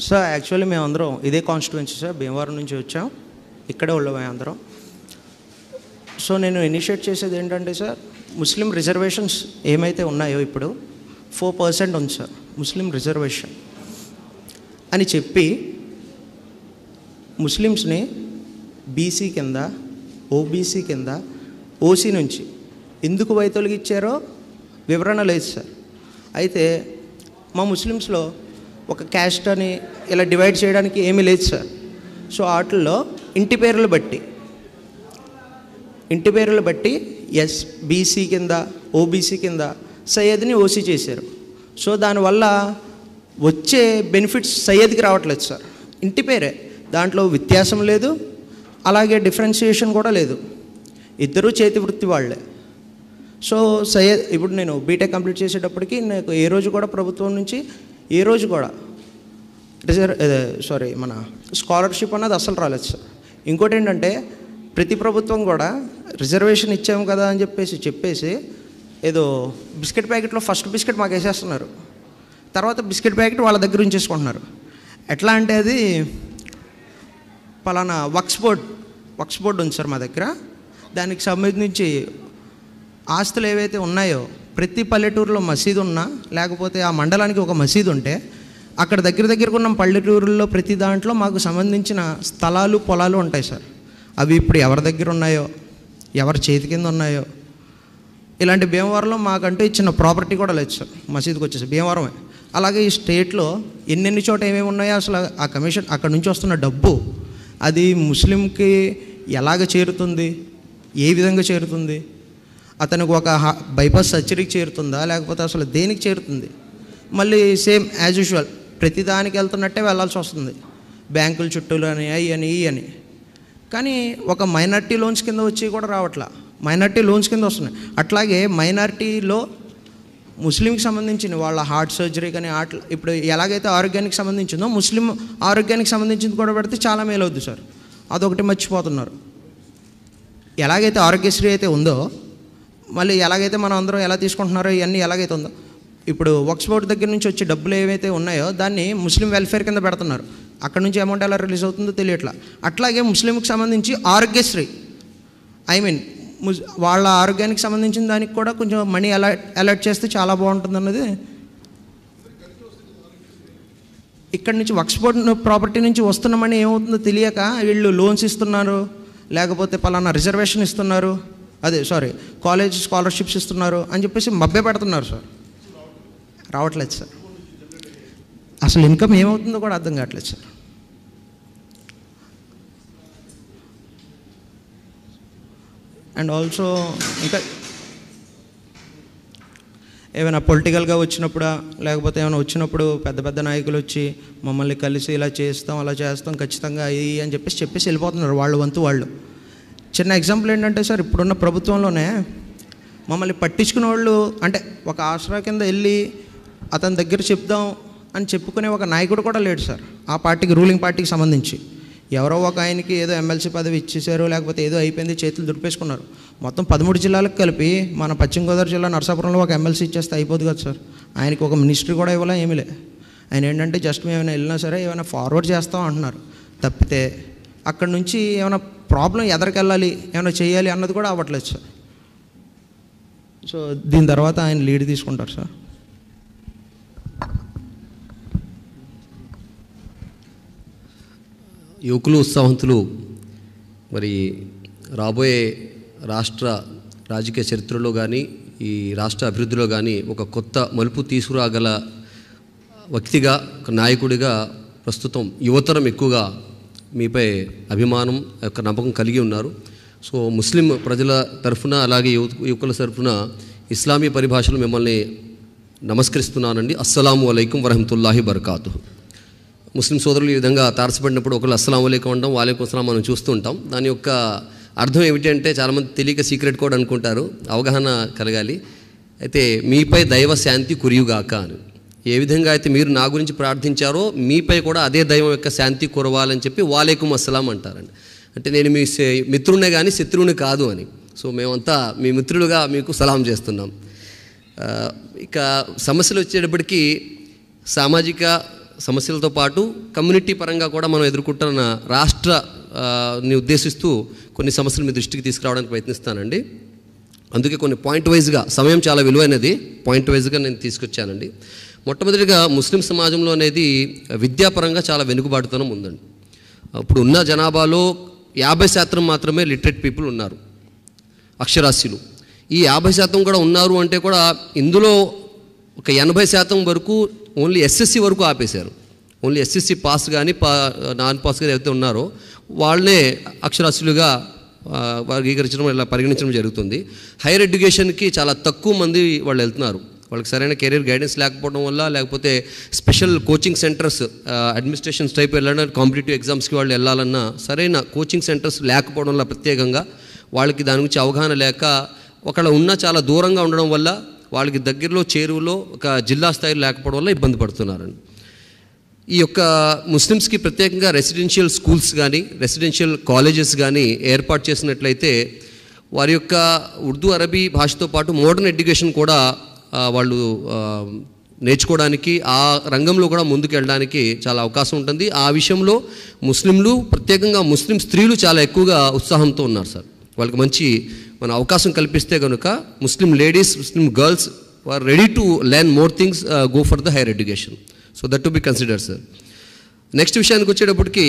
Sir actually మేము అందరం ఇదే కాన్స్టిట్యువెన్సీ సార్ భీమవరం నుంచి వచ్చాం ఇక్కడే ఉన్నాం అందరం సో నేను ఇనిషియేట్ చేసేది ఏంటంటే సార్ ముస్లిం రిజర్వేషన్స్ ఏమైతే ఉన్నాయో ఇప్పుడు ఫోర్ పర్సెంట్ ఉంది సార్ ముస్లిం రిజర్వేషన్ అని చెప్పి ముస్లిమ్స్ని బీసీ కింద ఓబీసీ కింద ఓసీ నుంచి ఎందుకు వైతొలగిచ్చారో వివరణ లేదు సార్ అయితే మా ముస్లిమ్స్లో ఒక క్యాస్ట్ అని ఇలా డివైడ్ చేయడానికి ఏమీ లేదు సార్ సో వాటిల్లో ఇంటి పేర్లు బట్టి ఇంటి పేర్లు బట్టి ఎస్ బీసీ కింద ఓబీసీ కింద సయ్యద్ని ఓసీ చేశారు సో దానివల్ల వచ్చే బెనిఫిట్స్ సయ్యద్కి రావట్లేదు సార్ ఇంటి పేరే దాంట్లో వ్యత్యాసం లేదు అలాగే డిఫరెన్షియేషన్ కూడా లేదు ఇద్దరూ చేతి వృత్తి వాళ్ళే సో సయ్యద్ ఇప్పుడు నేను బీటెక్ కంప్లీట్ చేసేటప్పటికి నాకు ఏ రోజు కూడా ప్రభుత్వం నుంచి ఏ రోజు కూడా రిజర్వ్ సారీ మన స్కాలర్షిప్ అన్నది అసలు రాలేదు సార్ ఇంకోటి ఏంటంటే ప్రతి ప్రభుత్వం కూడా రిజర్వేషన్ ఇచ్చాము కదా అని చెప్పేసి చెప్పేసి ఏదో బిస్కెట్ ప్యాకెట్లో ఫస్ట్ బిస్కెట్ మాకు వేసేస్తున్నారు తర్వాత బిస్కెట్ ప్యాకెట్ వాళ్ళ దగ్గర ఉంచేసుకుంటున్నారు ఎట్లా అంటే అది పలానా వక్స్ బోర్డ్ వక్స్ బోర్డ్ ఉంది సార్ మా దగ్గర దానికి సంబంధించి ఆస్తులు ఏవైతే ఉన్నాయో ప్రతి పల్లెటూరులో మసీదు ఉన్నా లేకపోతే ఆ మండలానికి ఒక మసీదు ఉంటే అక్కడ దగ్గర దగ్గరకు ఉన్న పల్లెటూరుల్లో ప్రతి దాంట్లో మాకు సంబంధించిన స్థలాలు పొలాలు ఉంటాయి సార్ అవి ఇప్పుడు ఎవరి దగ్గర ఉన్నాయో ఎవరి చేతి కింద ఉన్నాయో ఇలాంటి భీమవరంలో మాకంటూ ఇచ్చిన ప్రాపర్టీ కూడా లేదు సార్ మసీదుకి వచ్చేసి భీమవరమే అలాగే ఈ స్టేట్లో ఎన్నెన్ని చోట ఏమేమి ఉన్నాయో అసలు ఆ కమిషన్ అక్కడ నుంచి వస్తున్న డబ్బు అది ముస్లింకి ఎలాగ చేరుతుంది ఏ విధంగా చేరుతుంది అతనికి ఒక హా- బైపాస్ సర్జరీకి చేరుతుందా లేకపోతే అసలు దేనికి చేరుతుంది మళ్ళీ సేమ్ యాజ్ యూజువల్ ప్రతి దానికి వెళ్తున్నట్టే వెళ్ళాల్సి వస్తుంది బ్యాంకుల చుట్టూలు అని అవి అని ఇవి అని కానీ ఒక మైనార్టీ లోన్స్ కింద వచ్చి కూడా రావట్లా మైనార్టీ లోన్స్ కింద వస్తున్నాయి అట్లాగే మైనార్టీలో ముస్లింకి సంబంధించిన వాళ్ళ హార్ట్ సర్జరీ కానీ అట్లా ఇప్పుడు ఎలాగైతే ఆరోగ్యానికి సంబంధించిందో ముస్లిం ఆరోగ్యానికి సంబంధించింది కూడా పెడితే చాలా మేలు అవుద్ది సార్ అదొకటి మర్చిపోతున్నారు ఎలాగైతే ఆరోగ్యశ్రీ అయితే ఉందో మళ్ళీ ఎలాగైతే మనం అందరం ఎలా తీసుకుంటున్నారో ఇవన్నీ ఎలాగైతే ఉందో ఇప్పుడు వర్క్స్ బోర్డ్ దగ్గర నుంచి వచ్చే డబ్బులు ఏవైతే ఉన్నాయో దాన్ని ముస్లిం వెల్ఫేర్ కింద పెడుతున్నారు అక్కడ నుంచి అమౌంట్ ఎలా రిలీజ్ అవుతుందో తెలియట్లా అట్లాగే ముస్లింకి సంబంధించి ఆరోగ్యశ్రీ ఐ మీన్ ముస్ వాళ్ళ ఆరోగ్యానికి సంబంధించిన దానికి కూడా కొంచెం మనీ అలర్ట్ అలర్ట్ చేస్తే చాలా బాగుంటుంది అన్నది ఇక్కడ నుంచి వక్స్బోర్డ్ ప్రాపర్టీ నుంచి వస్తున్న మనీ ఏమవుతుందో తెలియక వీళ్ళు లోన్స్ ఇస్తున్నారు లేకపోతే పలానా రిజర్వేషన్ ఇస్తున్నారు అదే సారీ కాలేజ్ స్కాలర్షిప్స్ ఇస్తున్నారు అని చెప్పేసి మభ్య పెడుతున్నారు సార్ రావట్లేదు సార్ అసలు ఇన్కమ్ ఏమవుతుందో కూడా అర్థం కావట్లేదు సార్ అండ్ ఆల్సో ఇంకా ఏమైనా పొలిటికల్గా వచ్చినప్పుడా లేకపోతే ఏమైనా వచ్చినప్పుడు పెద్ద పెద్ద నాయకులు వచ్చి మమ్మల్ని కలిసి ఇలా చేస్తాం అలా చేస్తాం ఖచ్చితంగా అయ్యి అని చెప్పేసి చెప్పేసి వెళ్ళిపోతున్నారు వాళ్ళు వంతు వాళ్ళు చిన్న ఎగ్జాంపుల్ ఏంటంటే సార్ ఇప్పుడున్న ప్రభుత్వంలోనే మమ్మల్ని పట్టించుకునే వాళ్ళు అంటే ఒక ఆసరా కింద వెళ్ళి అతని దగ్గర చెప్దాం అని చెప్పుకునే ఒక నాయకుడు కూడా లేడు సార్ ఆ పార్టీకి రూలింగ్ పార్టీకి సంబంధించి ఎవరో ఒక ఆయనకి ఏదో ఎమ్మెల్సీ పదవి ఇచ్చేసారు లేకపోతే ఏదో అయిపోయింది చేతులు దుడిపేసుకున్నారు మొత్తం పదమూడు జిల్లాలకు కలిపి మన పశ్చిమ గోదావరి జిల్లా నరసాపురంలో ఒక ఎమ్మెల్సీ ఇచ్చేస్తే అయిపోదు కదా సార్ ఆయనకి ఒక మినిస్ట్రీ కూడా ఇవ్వాలా ఏమీ లే ఆయన ఏంటంటే జస్ట్ మేము ఏమైనా వెళ్ళినా సరే ఏమైనా ఫార్వర్డ్ చేస్తాం అంటున్నారు తప్పితే అక్కడ నుంచి ఏమైనా ప్రాబ్లం ఎదరికెళ్ళాలి ఏమైనా చేయాలి అన్నది కూడా అవ్వట్లేదు సార్ సో దీని తర్వాత ఆయన లీడ్ తీసుకుంటారు సార్ యువకులు ఉత్సాహవంతులు మరి రాబోయే రాష్ట్ర రాజకీయ చరిత్రలో కానీ ఈ రాష్ట్ర అభివృద్ధిలో కానీ ఒక కొత్త మలుపు తీసుకురాగల వ్యక్తిగా ఒక నాయకుడిగా ప్రస్తుతం యువతరం ఎక్కువగా మీపై అభిమానం యొక్క నమ్మకం కలిగి ఉన్నారు సో ముస్లిం ప్రజల తరఫున అలాగే యువ యువకుల తరఫున ఇస్లామీ పరిభాషలో మిమ్మల్ని నమస్కరిస్తున్నానండి అస్సలాము అలైకుం వరహమతుల్లాహి బర్కాతు ముస్లిం సోదరులు ఈ విధంగా తారసపడినప్పుడు ఒకళ్ళు అస్సలం అలైకుం అనడం వాలేకుం అస్సలాం మనం చూస్తూ ఉంటాం దాని యొక్క అర్థం ఏమిటంటే చాలామంది తెలియక సీక్రెట్ కోడ్ అనుకుంటారు అవగాహన కలగాలి అయితే మీపై దైవ శాంతి కురియుగాక అని ఏ విధంగా అయితే మీరు నా గురించి ప్రార్థించారో మీపై కూడా అదే దైవం యొక్క శాంతి కురవాలని చెప్పి వాలేకుం అస్సలాం అంటారండి అంటే నేను మీ శ- మిత్రుడినే కానీ శత్రువుని కాదు అని సో మేమంతా మీ మిత్రులుగా మీకు సలాం చేస్తున్నాం ఆ, ఇక సమస్యలు వచ్చేటప్పటికి సామాజిక సమస్యలతో పాటు కమ్యూనిటీ పరంగా కూడా మనం ఎదుర్కొంటున్న రాష్ట్ర ఆ, ని ఉద్దేశిస్తూ కొన్ని సమస్యలు మీ దృష్టికి తీసుకురావడానికి ప్రయత్నిస్తానండి అందుకే కొన్ని పాయింట్ వైజ్గా సమయం చాలా విలువైనది పాయింట్ వైజ్గా నేను తీసుకొచ్చానండి మొట్టమొదటిగా ముస్లిం సమాజంలో అనేది విద్యాపరంగా చాలా వెనుకబాటుతనం ఉందండి ఇప్పుడు ఉన్న జనాభాలో యాభై శాతం మాత్రమే లిటరేట్ పీపుల్ ఉన్నారు అక్షరాస్యులు ఈ యాభై శాతం కూడా ఉన్నారు అంటే కూడా ఇందులో ఒక ఎనభై శాతం వరకు ఓన్లీ ఎస్ఎస్సి వరకు ఆపేశారు ఓన్లీ ఎస్ఎస్సి పాస్ కానీ పా నాన్ పాస్ కానీ ఎవరైతే ఉన్నారో వాళ్ళనే అక్షరాస్యులుగా ఆ, వర్గీకరించడం ఇలా పరిగణించడం జరుగుతుంది హైయర్ ఎడ్యుకేషన్కి చాలా తక్కువ మంది వాళ్ళు వెళ్తున్నారు వాళ్ళకి సరైన కెరీర్ గైడెన్స్ లేకపోవడం వల్ల లేకపోతే special coaching centres administrations type వెళ్ళడానికి కాంపిటేటివ్ ఎగ్జామ్స్కి వాళ్ళు వెళ్ళాలన్నా సరైన కోచింగ్ సెంటర్స్ లేకపోవడం వల్ల ప్రత్యేకంగా వాళ్ళకి దాని గురించి అవగాహన లేక ఒకళ్ళ ఉన్న చాలా దూరంగా ఉండడం వల్ల వాళ్ళకి దగ్గరలో చేరువలో ఒక జిల్లా స్థాయిలో లేకపోవడం వల్ల ఇబ్బంది పడుతున్నారండి ఈ యొక్క ముస్లిమ్స్కి ప్రత్యేకంగా రెసిడెన్షియల్ స్కూల్స్ కానీ రెసిడెన్షియల్ కాలేజెస్ కానీ ఏర్పాటు చేసినట్లయితే వారి యొక్క ఉర్దూ అరబీ భాషతో పాటు మోడర్న్ ఎడ్యుకేషన్ కూడా ఆ, వాళ్ళు ఆ, నేర్చుకోవడానికి ఆ రంగంలో కూడా ముందుకు వెళ్ళడానికి చాలా అవకాశం ఉంటుంది ఆ విషయంలో ముస్లింలు ప్రత్యేకంగా ముస్లిం స్త్రీలు చాలా ఎక్కువగా ఉత్సాహంతో ఉన్నారు సార్ వాళ్ళకి మంచి మన అవకాశం కల్పిస్తే కనుక Muslim ladies Muslim girls are ready to learn more things go for the higher education so that to be consider sir next విషయానికి వచ్చేటప్పటికి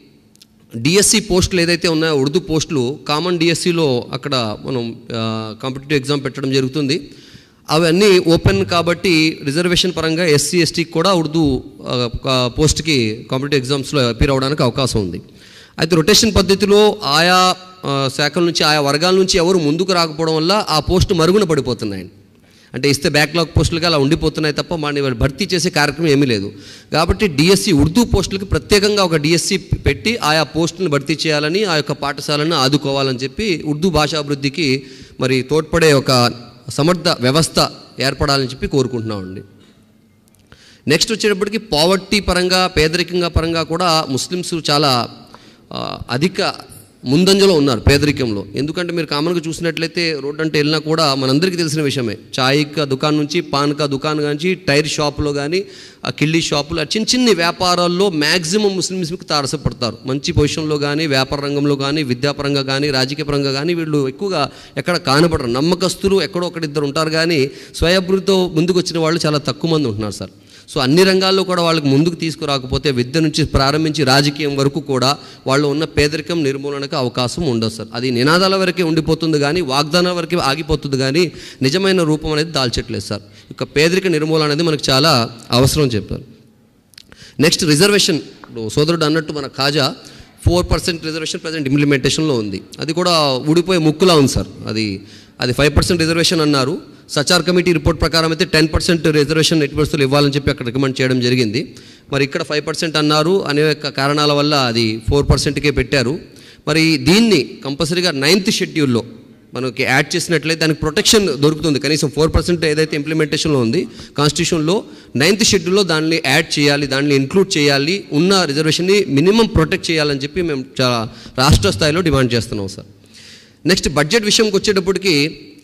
డిఎస్సి పోస్టులు ఏదైతే ఉన్నాయో ఉర్దూ పోస్టులు కామన్ డిఎస్సిలో అక్కడ మనం కాంపిటేటివ్ ఎగ్జామ్ పెట్టడం జరుగుతుంది అవన్నీ ఓపెన్ కాబట్టి రిజర్వేషన్ పరంగా ఎస్సీ ఎస్టీకి కూడా ఉర్దూ ఆ, కా- పోస్ట్కి కాంపిటేటివ్ ఎగ్జామ్స్లో అపీర్ అవ్వడానికి అవకాశం ఉంది అయితే రొటేషన్ పద్ధతిలో ఆయా ఆ, శాఖల నుంచి ఆయా వర్గాల నుంచి ఎవరు ముందుకు రాకపోవడం వల్ల ఆ పోస్టు మరుగున పడిపోతున్నాయండి అంటే ఇస్తే బ్యాక్లాగ్ పోస్టులుగా అలా ఉండిపోతున్నాయి తప్ప వాడిని వాళ్ళు భర్తీ చేసే కార్యక్రమం ఏమీ లేదు కాబట్టి డిఎస్సి ఉర్దూ పోస్టులకి ప్రత్యేకంగా ఒక డిఎస్సి పెట్టి ఆయా పోస్టులను భర్తీ చేయాలని ఆ యొక్క పాఠశాలను ఆదుకోవాలని చెప్పి ఉర్దూ భాషాభివృద్ధికి మరి తోడ్పడే ఒక సమర్థ వ్యవస్థ ఏర్పడాలని చెప్పి కోరుకుంటున్నామండి నెక్స్ట్ వచ్చేటప్పటికి పావర్టీ పరంగా పేదరికంగా పరంగా కూడా ముస్లిమ్స్ చాలా ఆ, అధిక ముందంజలో ఉన్నారు పేదరికంలో ఎందుకంటే మీరు కామన్గా చూసినట్లయితే రోడ్ అంటే వెళ్ళినా కూడా మనందరికీ తెలిసిన విషయమే చాయ్ కా దుకాణం నుంచి పాన్ కా దుకాణం నుంచి టైర్ షాపులో కానీ ఆ కిళ్ళీ షాపులు ఆ చిన్న చిన్ని వ్యాపారాల్లో మ్యాక్సిమం ముస్లిమ్స్కి తారసపడతారు మంచి పొజిషన్లో కానీ వ్యాపార రంగంలో కానీ విద్యాపరంగా కానీ రాజకీయ పరంగా కానీ వీళ్ళు ఎక్కువగా ఎక్కడ కానపడరు నమ్మకస్తులు ఎక్కడో ఒకటిద్దరు ఉంటారు కానీ స్వయాభివృద్ధితో ముందుకు వచ్చిన వాళ్ళు చాలా తక్కువ మంది ఉంటున్నారు సార్ సో అన్ని రంగాల్లో కూడా వాళ్ళకి ముందుకు తీసుకురాకపోతే విద్య నుంచి ప్రారంభించి రాజకీయం వరకు కూడా వాళ్ళు ఉన్న పేదరికం నిర్మూలనకు అవకాశం ఉండదు సార్ అది నినాదాల వరకే ఉండిపోతుంది కానీ వాగ్దానాల వరకే ఆగిపోతుంది కానీ నిజమైన రూపం అనేది దాల్చట్లేదు సార్ ఇక పేదరిక నిర్మూలన అనేది మనకు చాలా అవసరం చెప్పారు నెక్స్ట్ రిజర్వేషన్ ఇప్పుడు సోదరుడు అన్నట్టు మన Khaja four percent reservation present ఇంప్లిమెంటేషన్లో ఉంది అది కూడా ఊడిపోయే ముక్కులా ఉంది సార్ అది అది ఫైవ్ పర్సెంట్ రిజర్వేషన్ అన్నారు సచార్ కమిటీ రిపోర్ట్ ప్రకారం అయితే టెన్ పర్సెంట్ రిజర్వేషన్ ఎట్టి పరిస్థితులు ఇవ్వాలని చెప్పి అక్కడ రికమెండ్ చేయడం జరిగింది మరి ఇక్కడ ఫైవ్ పర్సెంట్ అన్నారు అనేక కారణాల వల్ల అది ఫోర్ పర్సెంట్కే పెట్టారు మరి దీన్ని కంపల్సరీగా నైన్త్ షెడ్యూల్లో మనకి యాడ్ చేసినట్లయితే దానికి ప్రొటెక్షన్ దొరుకుతుంది కనీసం ఫోర్ పర్సెంట్ ఏదైతే ఇంప్లిమెంటేషన్లో ఉంది కాన్స్టిట్యూషన్లో నైన్త్ షెడ్యూల్లో దాన్ని యాడ్ చేయాలి దాన్ని ఇంక్లూడ్ చేయాలి ఉన్న రిజర్వేషన్ని మినిమం ప్రొటెక్ట్ చేయాలని చెప్పి మేము చాలా రాష్ట్ర స్థాయిలో డిమాండ్ చేస్తున్నాం సార్ నెక్స్ట్ బడ్జెట్ విషయంకి వచ్చేటప్పటికి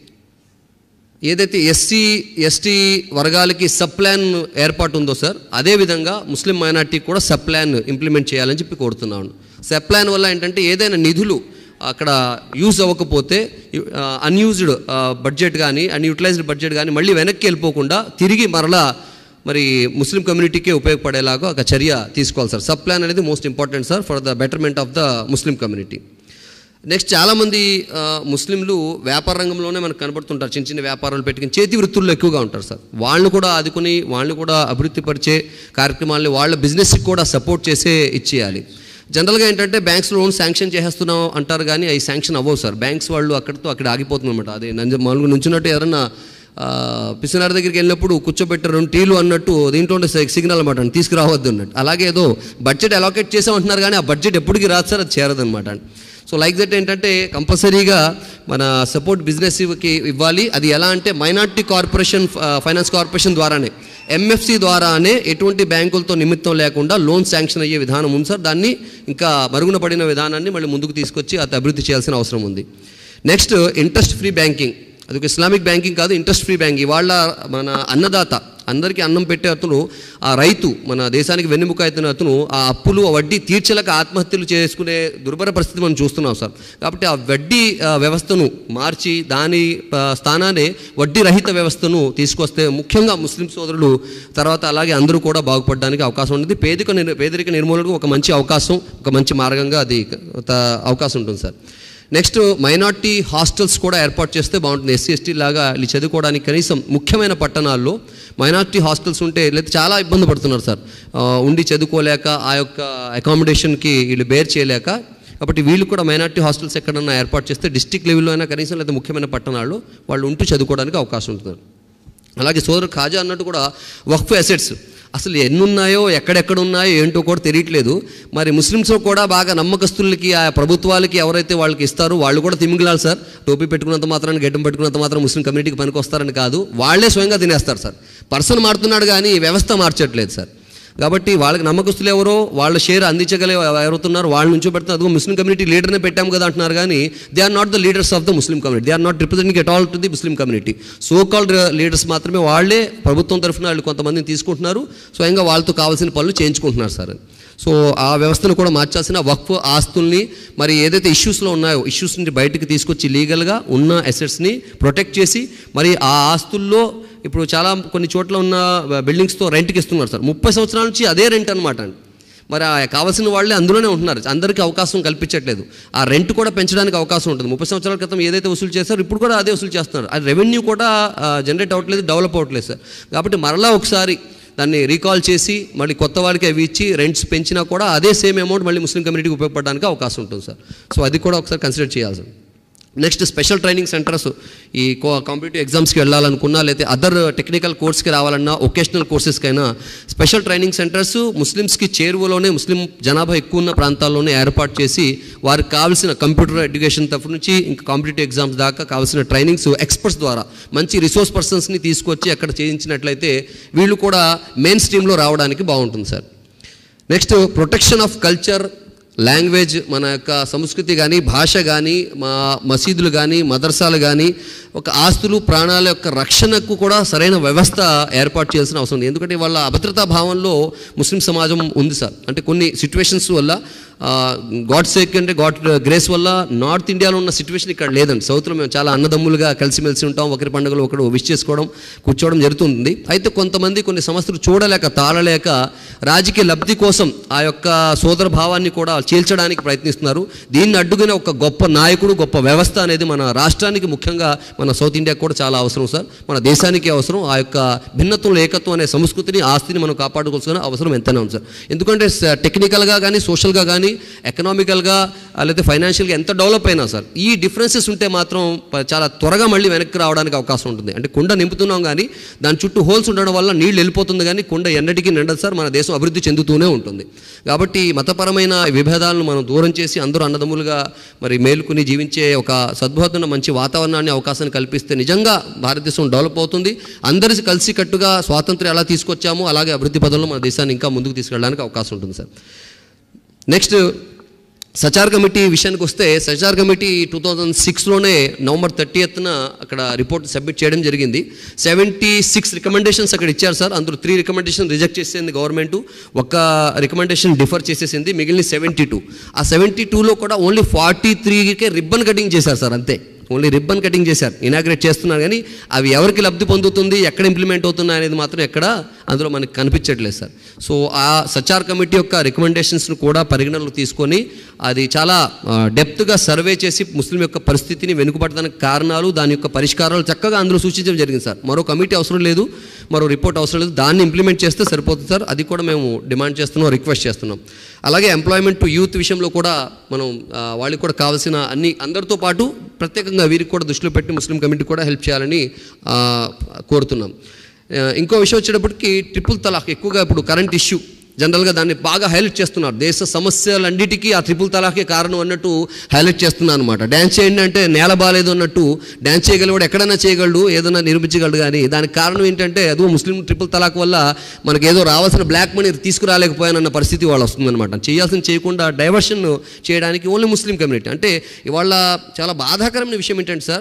ఏదైతే ఎస్సీ ఎస్టీ వర్గాలకి సబ్ ప్లాన్ ఏర్పాటు ఉందో సార్ అదేవిధంగా ముస్లిం మైనార్టీకి కూడా సబ్ ప్లాన్ ఇంప్లిమెంట్ చేయాలని చెప్పి కోరుతున్నాను సబ్ ప్లాన్ వల్ల ఏంటంటే ఏదైనా నిధులు అక్కడ యూజ్ అవ్వకపోతే అన్యూజ్డ్ బడ్జెట్ కానీ అన్యూటిలైజ్డ్ బడ్జెట్ కానీ మళ్ళీ వెనక్కి వెళ్ళిపోకుండా తిరిగి మరలా మరి ముస్లిం కమ్యూనిటీకే ఉపయోగపడేలాగా ఒక చర్య తీసుకోవాలి సార్ సబ్ ప్లాన్ అనేది most important sir for the betterment of the Muslim community next చాలామంది ఆ, ముస్లింలు వ్యాపార రంగంలోనే మనకు కనబడుతుంటారు చిన్న చిన్న వ్యాపారాలు పెట్టుకుని చేతి వృత్తుల్లో ఎక్కువగా ఉంటారు సార్ వాళ్ళని కూడా ఆదుకుని వాళ్ళని కూడా అభివృద్ధి పరిచే కార్యక్రమాలని వాళ్ళ బిజినెస్కి కూడా సపోర్ట్ చేసే ఇచ్చేయాలి జనరల్గా ఏంటంటే బ్యాంక్స్ లోన్ శాంక్షన్ చేసేస్తున్నాం అంటారు కానీ అవి శాంక్షన్ అవ్వవు సార్ బ్యాంక్స్ వాళ్ళు అక్కడితో అక్కడ ఆగిపోతుంది అనమాట అది నంజ మామూలుగా నుంచున్నట్టు ఎవరన్నా ఆ, పిసినార్ దగ్గరికి వెళ్ళినప్పుడు కూర్చోబెట్టారు రెండు టీలు అన్నట్టు దీంట్లో ఉండే సి- సిగ్నల్ అనమాట తీసుకురావద్దు అన్నట్టు అలాగే ఏదో బడ్జెట్ అలోకేట్ చేసామంటున్నారు కానీ ఆ బడ్జెట్ ఎప్పటికి రాదు సార్ అది చేరదనమాట సో లైక్ దట్ ఏంటంటే కంపల్సరీగా మన సపోర్ట్ బిజినెస్కి ఇవ్వాలి అది ఎలా అంటే మైనార్టీ కార్పొరేషన్ ఫైనాన్స్ కార్పొరేషన్ ద్వారానే ఎంఎఫ్సి ద్వారానే ఎటువంటి బ్యాంకులతో నిమిత్తం లేకుండా లోన్ శాంక్షన్ అయ్యే విధానం ఉంది సార్ దాన్ని ఇంకా మరుగున పడిన విధానాన్ని మళ్ళీ ముందుకు తీసుకొచ్చి అది అభివృద్ధి చేయాల్సిన అవసరం ఉంది నెక్స్ట్ ఇంట్రెస్ట్ ఫ్రీ బ్యాంకింగ్ అది ఒక ఇస్లామిక్ బ్యాంకింగ్ కాదు ఇంట్రెస్ట్ ఫ్రీ బ్యాంక్ ఇవాళ మన అన్నదాత అందరికీ అన్నం పెట్టే అతను ఆ రైతు మన దేశానికి వెన్నెముక అవుతున్న అతను ఆ అప్పులు ఆ వడ్డీ తీర్చలేక ఆత్మహత్యలు చేసుకునే దుర్భర పరిస్థితి మనం చూస్తున్నాం సార్ కాబట్టి ఆ వడ్డీ ఆ, వ్యవస్థను మార్చి దాని ఆ, స్థానాన్ని వడ్డీ రహిత వ్యవస్థను తీసుకొస్తే ముఖ్యంగా ముస్లిం సోదరులు తర్వాత అలాగే అందరూ కూడా బాగుపడడానికి అవకాశం ఉంటుంది పేదరిక నిర్- పేదరిక నిర్మూలనకు ఒక మంచి అవకాశం ఒక మంచి మార్గంగా అది త- అవకాశం ఉంటుంది సార్ నెక్స్ట్ మైనార్టీ హాస్టల్స్ కూడా ఏర్పాటు చేస్తే బాగుంటుంది ఎస్సీ ఎస్టీ లాగా వీళ్ళు చదువుకోవడానికి కనీసం ముఖ్యమైన పట్టణాల్లో మైనార్టీ హాస్టల్స్ ఉంటే లేదా చాలా ఇబ్బంది పడుతున్నారు సార్ ఆ, ఉండి చదువుకోలేక ఆ యొక్క అకామిడేషన్కి వీళ్ళు బేర్ చేయలేక కాబట్టి వీళ్ళు కూడా మైనార్టీ హాస్టల్స్ ఎక్కడన్నా ఏర్పాటు చేస్తే డిస్టిక్ లెవెల్లో అయినా కనీసం లేదా ముఖ్యమైన పట్టణాల్లో వాళ్ళు ఉంటూ చదువుకోవడానికి అవకాశం ఉంటుంది అలాగే సోదరు ఖాజా అన్నట్టు కూడా వక్ఫ్ అసెట్స్ అసలు ఎన్ని ఉన్నాయో ఎక్కడెక్కడ ఉన్నాయో ఏంటో కూడా తెలియట్లేదు మరి ముస్లిమ్స్ కూడా బాగా నమ్మకస్తులకి ఆ ప్రభుత్వాలకి ఎవరైతే వాళ్ళకి ఇస్తారో వాళ్ళు కూడా తిమింగలాలి సార్ టోపీ పెట్టుకున్నంత మాత్రాన్ని గడ్డం పెట్టుకున్నంత మాత్రం ముస్లిం కమ్యూనిటీకి పనికి వస్తారని కాదు వాళ్ళే స్వయంగా తినేస్తారు సార్ పర్సన్ మారుతున్నాడు కానీ వ్యవస్థ మార్చట్లేదు సార్ కాబట్టి వాళ్ళకి నమ్మకస్తులు ఎవరో వాళ్ళ షేర్ అందించగల ఎవరుతున్నారు వాళ్ళ నుంచో పెడుతున్నారు అదిగో ముస్లిం కమ్యూనిటీ లీడర్నే పెట్టాం కదా అంటున్నారు కానీ they are not the leaders of the Muslim community they are not representing at all to the Muslim community so called leaders మాత్రమే వాళ్ళే ప్రభుత్వం తరఫున వాళ్ళు కొంతమందిని తీసుకుంటున్నారు స్వయంగా వాళ్ళతో కావాల్సిన పనులు చేయించుకుంటున్నారు సార్ సో ఆ వ్యవస్థను కూడా మార్చాల్సిన వక్ఫ్ ఆస్తుల్ని మరి ఏదైతే ఇష్యూస్లో ఉన్నాయో ఇష్యూస్ నుండి బయటకు తీసుకొచ్చి లీగల్గా ఉన్న అసెట్స్ని ప్రొటెక్ట్ చేసి మరి ఆ ఆస్తుల్లో ఇప్పుడు చాలా కొన్ని చోట్ల ఉన్న బిల్డింగ్స్తో రెంట్కి ఇస్తున్నారు సార్ ముప్పై సంవత్సరాల నుంచి అదే రెంట్ అనమాట అండి మరి ఆ కావాల్సిన వాళ్ళే అందులోనే ఉంటున్నారు అందరికీ అవకాశం కల్పించట్లేదు ఆ రెంట్ కూడా పెంచడానికి అవకాశం ఉంటుంది ముప్పై సంవత్సరాల క్రితం ఏదైతే వసూలు చేస్తారో ఇప్పుడు కూడా అదే వసూలు చేస్తున్నారు ఆ రెవెన్యూ కూడా జనరేట్ అవ్వట్లేదు డెవలప్ అవ్వట్లేదు సార్ కాబట్టి మరలా ఒకసారి దాన్ని రీకాల్ చేసి మళ్ళీ కొత్త వాళ్ళకి అవి ఇచ్చి రెంట్స్ పెంచినా కూడా అదే సేమ్ అమౌంట్ మళ్ళీ ముస్లిం కమ్యూనిటీకి ఉపయోగపడడానికి అవకాశం ఉంటుంది సార్ సో అది కూడా ఒకసారి కన్సిడర్ చేయాలి sir next special training centres ఈ కాంపిటేటివ్ ఎగ్జామ్స్కి వెళ్ళాలనుకున్నా లేకపోతే అదర్ టెక్నికల్ కోర్స్కి రావాలన్నా ఒకేషనల్ కోర్సెస్కైనా స్పెషల్ ట్రైనింగ్ సెంటర్స్ ముస్లిమ్స్కి చేరువలోనే ముస్లిం జనాభా ఎక్కువ ఉన్న ప్రాంతాల్లోనే ఏర్పాటు చేసి వారికి కావాల్సిన కంప్యూటర్ ఎడ్యుకేషన్ తరఫు నుంచి ఇంకా కాంపిటేటివ్ ఎగ్జామ్స్ దాకా కావాల్సిన ట్రైనింగ్స్ ఎక్స్పర్ట్స్ ద్వారా మంచి రిసోర్స్ పర్సన్స్ని తీసుకొచ్చి అక్కడ చేయించినట్లయితే వీళ్ళు కూడా మెయిన్ స్ట్రీమ్లో రావడానికి బాగుంటుంది sir next protection of culture language మన యొక్క సంస్కృతి కానీ భాష కానీ మా మసీదులు కానీ మదర్సాలు కానీ ఒక ఆస్తులు ప్రాణాల యొక్క రక్షణకు కూడా సరైన వ్యవస్థ ఏర్పాటు చేయాల్సిన అవసరం ఉంది ఎందుకంటే వాళ్ళ అభద్రతా భావంలో ముస్లిం సమాజం ఉంది సార్ అంటే కొన్ని సిచ్యువేషన్స్ వల్ల గాడ్ సేక్ అంటే గాడ్ గ్రేస్ వల్ల నార్త్ ఇండియాలో ఉన్న సిచ్యువేషన్ ఇక్కడ లేదండి సౌత్లో మేము చాలా అన్నదమ్ములుగా కలిసిమెలిసి ఉంటాం ఒకరి పండుగలు ఒకరు విష్ చేసుకోవడం కూర్చోవడం జరుగుతుంది అయితే కొంతమంది కొన్ని సమస్యలు చూడలేక తాళలేక రాజకీయ లబ్ధి కోసం ఆ యొక్క సోదర భావాన్ని కూడా చీల్చడానికి ప్రయత్నిస్తున్నారు దీన్ని అడ్డుకునే ఒక గొప్ప నాయకుడు గొప్ప వ్యవస్థ అనేది మన రాష్ట్రానికి ముఖ్యంగా మన సౌత్ ఇండియాకి కూడా చాలా అవసరం సార్ మన దేశానికి అవసరం ఆ యొక్క భిన్నత్వంలో ఏకత్వం అనే సంస్కృతిని ఆస్తిని మనం కాపాడుకోవాల్సిన అవసరం ఎంతైనా ఉంది సార్ ఎందుకంటే స- టెక్నికల్గా కానీ సోషల్గా కానీ ఎకనామికల్గా లేదా ఫైనాన్షియల్గా ఎంత డెవలప్ అయినా సార్ ఈ డిఫరెన్సెస్ ఉంటే మాత్రం ప- చాలా త్వరగా మళ్ళీ వెనక్కి రావడానికి అవకాశం ఉంటుంది అంటే కుండ నింపుతున్నాం కానీ దాని చుట్టూ హోల్స్ ఉండడం వల్ల నీళ్ళు వెళ్ళిపోతుంది కానీ కుండ ఎన్నటికీ నిండదు సార్ మన దేశం అభివృద్ధి చెందుతూనే ఉంటుంది కాబట్టి మతపరమైన విభేదాలను మనం దూరం చేసి అందరూ అన్నదమ్ములుగా మరి మేలుకుని జీవించే ఒక సద్భాతున్న మంచి వాతావరణాన్ని అవకాశాన్ని కల్పిస్తే నిజంగా భారతదేశం డెవలప్ అవుతుంది అందరి కలిసి కట్టుగా స్వాతంత్ర్యం ఎలా తీసుకొచ్చామో అలాగే అభివృద్ధి పదంలో మన దేశాన్ని ఇంకా ముందుకు తీసుకెళ్ళడానికి అవకాశం ఉంటుంది సార్ నెక్స్ట్ సచార్ కమిటీ విషయానికి వస్తే సచార్ కమిటీ టూ థౌజండ్ సిక్స్లోనే నవంబర్ థర్టీ ఎత్న అక్కడ రిపోర్ట్ సబ్మిట్ చేయడం జరిగింది సెవెంటీ సిక్స్ రికమెండేషన్స్ అక్కడ ఇచ్చారు సార్ అందులో త్రీ రికమెండేషన్ రిజెక్ట్ చేసింది గవర్నమెంట్ ఒక రికమెండేషన్ డిఫర్ చేసేసింది మిగిలిన సెవెంటీ టూ ఆ సెవెంటీ టూలో కూడా ఓన్లీ ఫార్టీ త్రీకే రిబ్బన్ కటింగ్ చేశారు సార్ అంతే ఓన్లీ రిబ్బన్ కటింగ్ చేశారు ఇనాగ్రేట్ చేస్తున్నారు కానీ అవి ఎవరికి లబ్ధి పొందుతుంది ఎక్కడ ఇంప్లిమెంట్ అవుతున్నాయి అనేది మాత్రం ఎక్కడ అందులో మనకి కనిపించట్లేదు సార్ సో ఆ సచార్ కమిటీ యొక్క రికమెండేషన్స్ను కూడా పరిగణనలో తీసుకొని అది చాలా డెప్త్గా సర్వే చేసి ముస్లిం యొక్క పరిస్థితిని వెనుకబడడానికి కారణాలు దాని యొక్క పరిష్కారాలు చక్కగా అందులో సూచించడం జరిగింది సార్ మరో కమిటీ అవసరం లేదు మరో రిపోర్ట్ అవసరం లేదు దాన్ని ఇంప్లిమెంట్ చేస్తే సరిపోతుంది సార్ అది కూడా మేము డిమాండ్ చేస్తున్నాం రిక్వెస్ట్ చేస్తున్నాం అలాగే ఎంప్లాయ్మెంట్ టు యూత్ విషయంలో కూడా మనం ఆ, వాళ్ళకి కూడా కావాల్సిన అన్ని అందరితో పాటు ప్రత్యేకంగా వీరికి కూడా దృష్టిలో పెట్టి ముస్లిం కమిటీ కూడా హెల్ప్ చేయాలని ఆ, కోరుతున్నాం ఆ, ఇంకో విషయం వచ్చేటప్పటికి ట్రిపుల్ తలాక్ ఎక్కువగా ఇప్పుడు కరెంట్ ఇష్యూ జనరల్గా దాన్ని బాగా హైలైట్ చేస్తున్నారు దేశ సమస్యలన్నిటికీ ఆ ట్రిపుల్ తలాకే కారణం అన్నట్టు హైలైట్ చేస్తున్నారు అనమాట డ్యాన్స్ చేయండి అంటే నేల బాగాలేదు అన్నట్టు డ్యాన్స్ చేయగలవాడు ఎక్కడైనా చేయగలడు ఏదైనా నిరూపించగలడు కానీ దానికి కారణం ఏంటంటే అదో ముస్లిం ట్రిపుల్ తలాక్ వల్ల మనకి ఏదో రావాల్సిన బ్లాక్ మనీ తీసుకురాలేకపోయానన్న పరిస్థితి వాళ్ళు వస్తుందన్నమాట చేయాల్సిన చేయకుండా డైవర్షన్ చేయడానికి ఓన్లీ ముస్లిం కమ్యూనిటీ అంటే ఇవాళ చాలా బాధాకరమైన విషయం ఏంటంటే సార్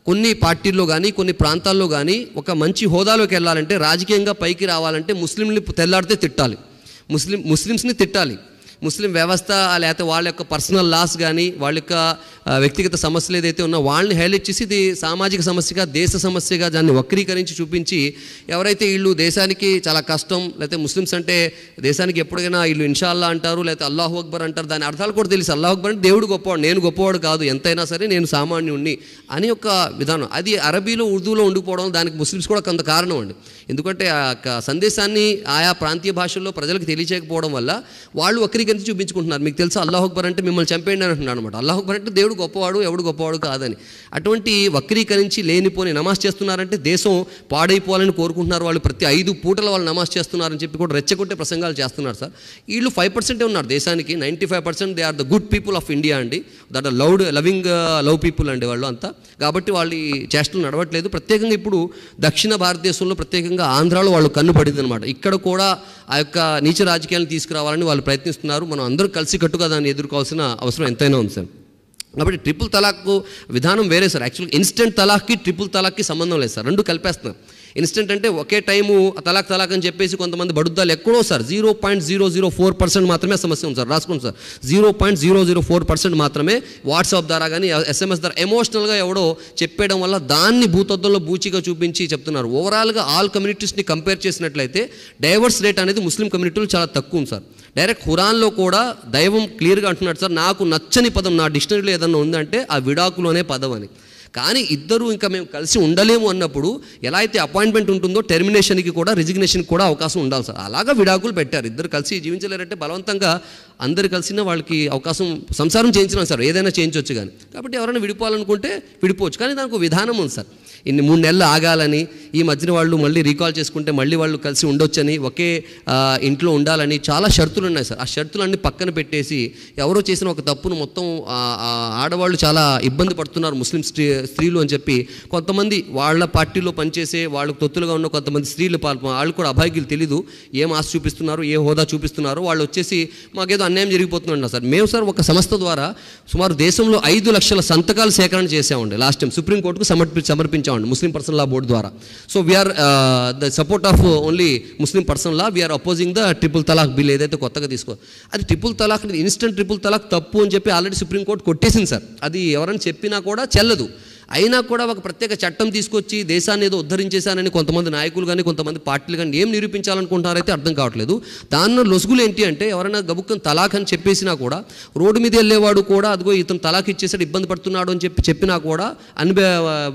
కొన్ని పార్టీల్లో కానీ కొన్ని ప్రాంతాల్లో కానీ ఒక మంచి హోదాలోకి వెళ్ళాలంటే రాజకీయంగా పైకి రావాలంటే ముస్లింని తెల్లాడితే తిట్టాలి ముస్లిం ముస్లిమ్స్ని తిట్టాలి ముస్లిం వ్యవస్థ లేకపోతే వాళ్ళ యొక్క పర్సనల్ లాస్ కానీ వాళ్ళ యొక్క ఆ, వ్యక్తిగత సమస్యలు ఏదైతే ఉన్నా వాళ్ళని హైలైట్ చేసి ఇది సామాజిక సమస్యగా దేశ సమస్యగా దాన్ని వక్రీకరించి చూపించి ఎవరైతే వీళ్ళు దేశానికి చాలా కష్టం లేకపోతే ముస్లిమ్స్ అంటే దేశానికి ఎప్పుడైనా వీళ్ళు ఇన్షాల్లా అంటారు లేకపోతే అల్లాహు అక్బర్ అంటారు దాని అర్థాలు కూడా తెలుసు అల్లాహు అక్బర్ అంటే దేవుడు గొప్పవాడు నేను గొప్పవాడు కాదు ఎంతైనా సరే నేను సామాన్యుణ్ణి అని ఒక విధానం అది అరబీలో ఉర్దూలో ఉండిపోవడం దానికి ముస్లిమ్స్ కూడా కొంత కారణం అండి ఎందుకంటే ఆ యొక్క సందేశాన్ని ఆయా ప్రాంతీయ భాషల్లో ప్రజలకు తెలియచేయకపోవడం వల్ల వాళ్ళు వక్రీకరించి చూపించుకుంటున్నారు మీకు తెలుసా అల్లాహ్ అక్బర్ అంటే మిమ్మల్ని చంపేయండి అని అంటున్నాడు అనమాట అల్లాహ్ అక్బర్ అంటే దేవుడు గొప్పవాడు ఎవడు గొప్పవాడు కాదని అటువంటి వక్రీకరించి లేనిపోని నమాజ్ చేస్తున్నారంటే దేశం పాడైపోవాలని కోరుకుంటున్నారు వాళ్ళు ప్రతి ఐదు పూటల వాళ్ళు నమాజ్ చేస్తున్నారని చెప్పి కూడా రెచ్చగొట్టే ప్రసంగాలు చేస్తున్నారు సార్ వీళ్ళు ఫైవ్ పర్సెంటే ఉన్నారు దేశానికి ninety five percent they are the good people of India అండి that are loud loving love people అండి వాళ్ళు అంతా కాబట్టి వాళ్ళ ఈ చేష్టలు నడవట్లేదు ప్రత్యేకంగా ఇప్పుడు దక్షిణ భారతదేశంలో ప్రత్యేకంగా ఆంధ్రాలో వాళ్ళు కన్ను పడింది అనమాట ఇక్కడ కూడా ఆ యొక్క నీచ రాజకీయాలను తీసుకురావాలని వాళ్ళు ప్రయత్నిస్తున్నారు మనం అందరూ కలిసికట్టుగా దాన్ని ఎదుర్కోవాల్సిన అవసరం ఎంతైనా ఉంది సార్ కాబట్టి ట్రిపుల్ తలాక్ విధానం వేరే సార్ యాక్చువల్గా ఇన్స్టెంట్ తలాక్కి ట్రిపుల్ తలాక్కి సంబంధం లేదు సార్ రెండు కలిపేస్తున్నారు ఇన్స్టెంట్ అంటే ఒకే టైము తలాక్ తలాక్ అని చెప్పేసి కొంతమంది బడుద్దాలు ఎక్కడో sir zero point zero zero four percent మాత్రమే సమస్య ఉంది సార్ రాసుకోండి sir zero point zero zero four percent మాత్రమే వాట్సాప్ ద్వారా కానీ ఎస్ఎంఎస్ ద్వారా ఎమోషనల్గా ఎవడో చెప్పేయడం వల్ల దాన్ని భూతత్వంలో బూచిగా చూపించి చెప్తున్నారు ఓవరాల్గా ఆల్ కమ్యూనిటీస్ని కంపేర్ చేసినట్లయితే డైవర్స్ రేట్ అనేది ముస్లిం కమ్యూనిటీలో చాలా తక్కువ ఉంది సార్ డైరెక్ట్ ఖురాన్లో కూడా దైవం క్లియర్గా అంటున్నాడు సార్ నాకు నచ్చని పదం నా డిక్షనరీలో ఏదన్నా ఉందంటే ఆ విడాకులోనే పదం అని కానీ ఇద్దరు ఇంకా మేము కలిసి ఉండలేము అన్నప్పుడు ఎలా అయితే అపాయింట్మెంట్ ఉంటుందో టెర్మినేషన్కి కూడా రిజిగ్నేషన్కి కూడా అవకాశం ఉండాలి సార్ అలాగా విడాకులు పెట్టారు ఇద్దరు కలిసి జీవించలేరంటే బలవంతంగా అందరు కలిసిన వాళ్ళకి అవకాశం సంసారం చేయించినాం సార్ ఏదైనా చేయించవచ్చు కానీ కాబట్టి ఎవరైనా విడిపోవాలనుకుంటే విడిపోవచ్చు కానీ దానికి ఒక విధానం ఉంది సార్ ఇన్ని మూడు నెలలు ఆగాలని ఈ మధ్యన వాళ్ళు మళ్ళీ రీకాల్ చేసుకుంటే మళ్ళీ వాళ్ళు కలిసి ఉండొచ్చని ఒకే ఆ, ఇంట్లో ఉండాలని చాలా షరతులు ఉన్నాయి సార్ ఆ షరతులన్నీ పక్కన పెట్టేసి ఎవరో చేసిన ఒక తప్పును మొత్తం ఆ, ఆ, ఆడవాళ్ళు చాలా ఇబ్బంది పడుతున్నారు ముస్లిం స్త్రీ స్త్రీలు అని చెప్పి కొంతమంది వాళ్ళ పార్టీలో పనిచేసే వాళ్ళకు తొత్తులుగా ఉన్న కొంతమంది స్త్రీలు పాల్ప వాళ్ళు కూడా అభాగ్యులు తెలీదు ఏం ఆశ చూపిస్తున్నారు ఏ హోదా చూపిస్తున్నారు వాళ్ళు వచ్చేసి మాకేదో అన్యాయం జరిగిపోతుందంట సార్ మేము సార్ ఒక సంస్థ ద్వారా సుమారు దేశంలో ఐదు లక్షల సంతకాలు సేకరణ చేసామండి లాస్ట్ టైం సుప్రీంకోర్టుకు సమర్పి సమర్పించామండి ముస్లిం పర్సన్ లా బోర్డు ద్వారా so we're the support of only Muslim personal law we're opposing the triple talaq bill ఏదైతే కొత్తగా తీసుకో అది triple talaq instant triple talaq తప్పు అని చెప్పి ఆల్రెడీ సుప్రీంకోర్టు కొట్టేసింది సార్ అది ఎవరైనా చెప్పినా కూడా చెల్లదు అయినా కూడా ఒక ప్రత్యేక చట్టం తీసుకొచ్చి దేశాన్ని ఏదో ఉద్ధరించేశానని కొంతమంది నాయకులు కానీ కొంతమంది పార్టీలు కానీ ఏం నిరూపించాలనుకుంటున్నారైతే అర్థం కావట్లేదు దానిలో లొసుగులు ఏంటి అంటే ఎవరైనా గబుక్కని తలాక్ అని చెప్పేసినా కూడా రోడ్డు మీద వెళ్ళేవాడు కూడా అదిగో ఇతను తలాక్ ఇచ్చేసాడు ఇబ్బంది పడుతున్నాడు అని చెప్పి చెప్పినా కూడా అన్బే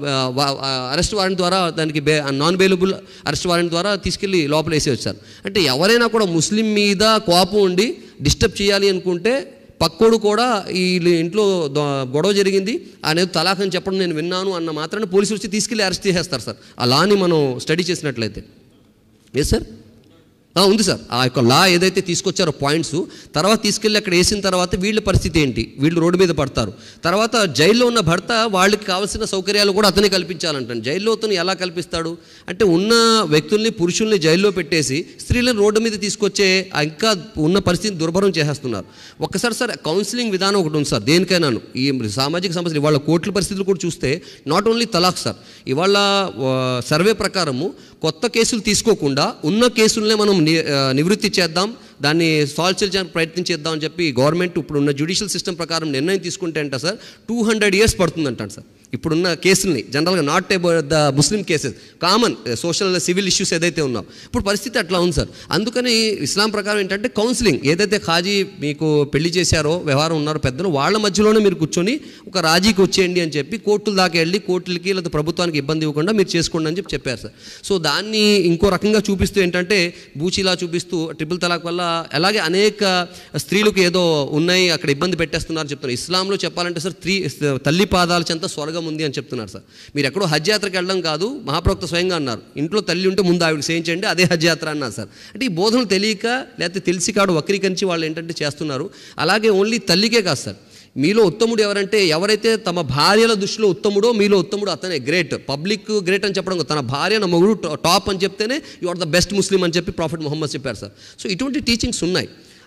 అరెస్ట్ వారెంట్ ద్వారా దానికి బే నాన్ బెయిలబుల్ అరెస్ట్ వారెంట్ ద్వారా తీసుకెళ్ళి లోపల వేసి వచ్చారు అంటే ఎవరైనా కూడా ముస్లిం మీద కోపం ఉండి డిస్టర్బ్ చేయాలి అనుకుంటే పక్కోడు కూడా ఈ ఇంట్లో దొ- గొడవ జరిగింది అనేది తలాక్ అని చెప్పడం నేను విన్నాను అన్న మాత్రాన్ని పోలీసులు వచ్చి తీసుకెళ్ళి అరెస్ట్ చేసేస్తారు సార్ ఆ లాని మనం స్టడీ చేసినట్లయితే ఏ సార్ ఆ, ఉంది సార్ ఆ యొక్క లా ఏదైతే తీసుకొచ్చారో పాయింట్స్ తర్వాత తీసుకెళ్ళి అక్కడ వేసిన తర్వాత వీళ్ళ పరిస్థితి ఏంటి వీళ్ళు రోడ్డు మీద పడతారు తర్వాత జైల్లో ఉన్న భర్త వాళ్ళకి కావాల్సిన సౌకర్యాలు కూడా అతనే కల్పించాలంటాను జైల్లో అతను ఎలా కల్పిస్తాడు అంటే ఉన్న వ్యక్తుల్ని పురుషుల్ని జైల్లో పెట్టేసి స్త్రీలను రోడ్డు మీద తీసుకొచ్చే ఆ ఇంకా ఉన్న పరిస్థితిని దుర్భరం చేసేస్తున్నారు ఒక్కసారి సార్ కౌన్సిలింగ్ విధానం ఒకటి ఉంది సార్ దేనికైనాను ఈ సామాజిక సమస్యలు ఇవాళ కోర్టుల పరిస్థితులు కూడా చూస్తే నాట్ ఓన్లీ తలాక్ సార్ ఇవాళ ఆ, సర్వే ప్రకారము కొత్త కేసులు తీసుకోకుండా ఉన్న కేసులనే మనం ని- ఆ, నివృత్తి చేద్దాం దాన్ని సాల్వ్ చేయడానికి ప్రయత్నం చేద్దాం అని చెప్పి గవర్నమెంట్ ఇప్పుడున్న జ్యుడిషియల్ సిస్టమ్ ప్రకారం నిర్ణయం తీసుకుంటే అంట సార్ టూ హండ్రెడ్ ఇయర్స్ పడుతుందంటాను సార్ ఇప్పుడున్న కేసుల్ని జనరల్గా not about the Muslim cases common social civil issues ఏదైతే ఉన్నావు ఇప్పుడు పరిస్థితి అట్లా ఉంది సార్ అందుకని ఇస్లాం ప్రకారం ఏంటంటే కౌన్సిలింగ్ ఏదైతే ఖాజీ మీకు పెళ్లి చేశారో వ్యవహారం ఉన్నారో పెద్దలు వాళ్ళ మధ్యలోనే మీరు కూర్చొని ఒక రాజీకి వచ్చేయండి అని చెప్పి కోర్టుల దాకా వెళ్ళి కోర్టులకి లేదా ప్రభుత్వానికి ఇబ్బంది ఇవ్వకుండా మీరు చేసుకోండి అని చెప్పి చెప్పారు సార్ సో దాన్ని ఇంకో రకంగా చూపిస్తూ ఏంటంటే బూచిలా చూపిస్తూ ట్రిపుల్ తలాక్ వల్ల అలాగే అనేక స్త్రీలకు ఏదో ఉన్నాయి అక్కడ ఇబ్బంది పెట్టేస్తున్నారు చెప్తున్నారు ఇస్లాంలో చెప్పాలంటే సార్ స్త్రీ తల్లి పాదాల చెంత స్వర్గం ఉంది అని చెప్తున్నారు సార్ మీరు ఎక్కడో హజ్ యాత్రకి వెళ్ళడం కాదు మహాప్రవక్త స్వయంగా అన్నారు ఇంట్లో తల్లి ఉంటే ముందు ఆవిడ చేయించండి అదే హజ్ యాత్ర అన్నారు సార్ అంటే ఈ బోధనలు తెలియక లేకపోతే తెలిసి కాడు వక్రీకరించి వాళ్ళు ఏంటంటే చేస్తున్నారు అలాగే ఓన్లీ తల్లికే కాదు సార్ మీలో ఉత్తముడు ఎవరంటే ఎవరైతే తమ భార్యల దృష్టిలో ఉత్తముడో మీలో ఉత్తముడు అతనే గ్రేట్ పబ్లిక్ గ్రేట్ అని చెప్పడం కాదు. తన భార్య నా మొగుడు టాప్ అని చెప్తేనే you are the best Muslim అని చెప్పి ప్రాఫిట్ మొహమ్మద్ చెప్పారు సార్ సో ఇటువంటి టీచింగ్స్ ఉన్నాయి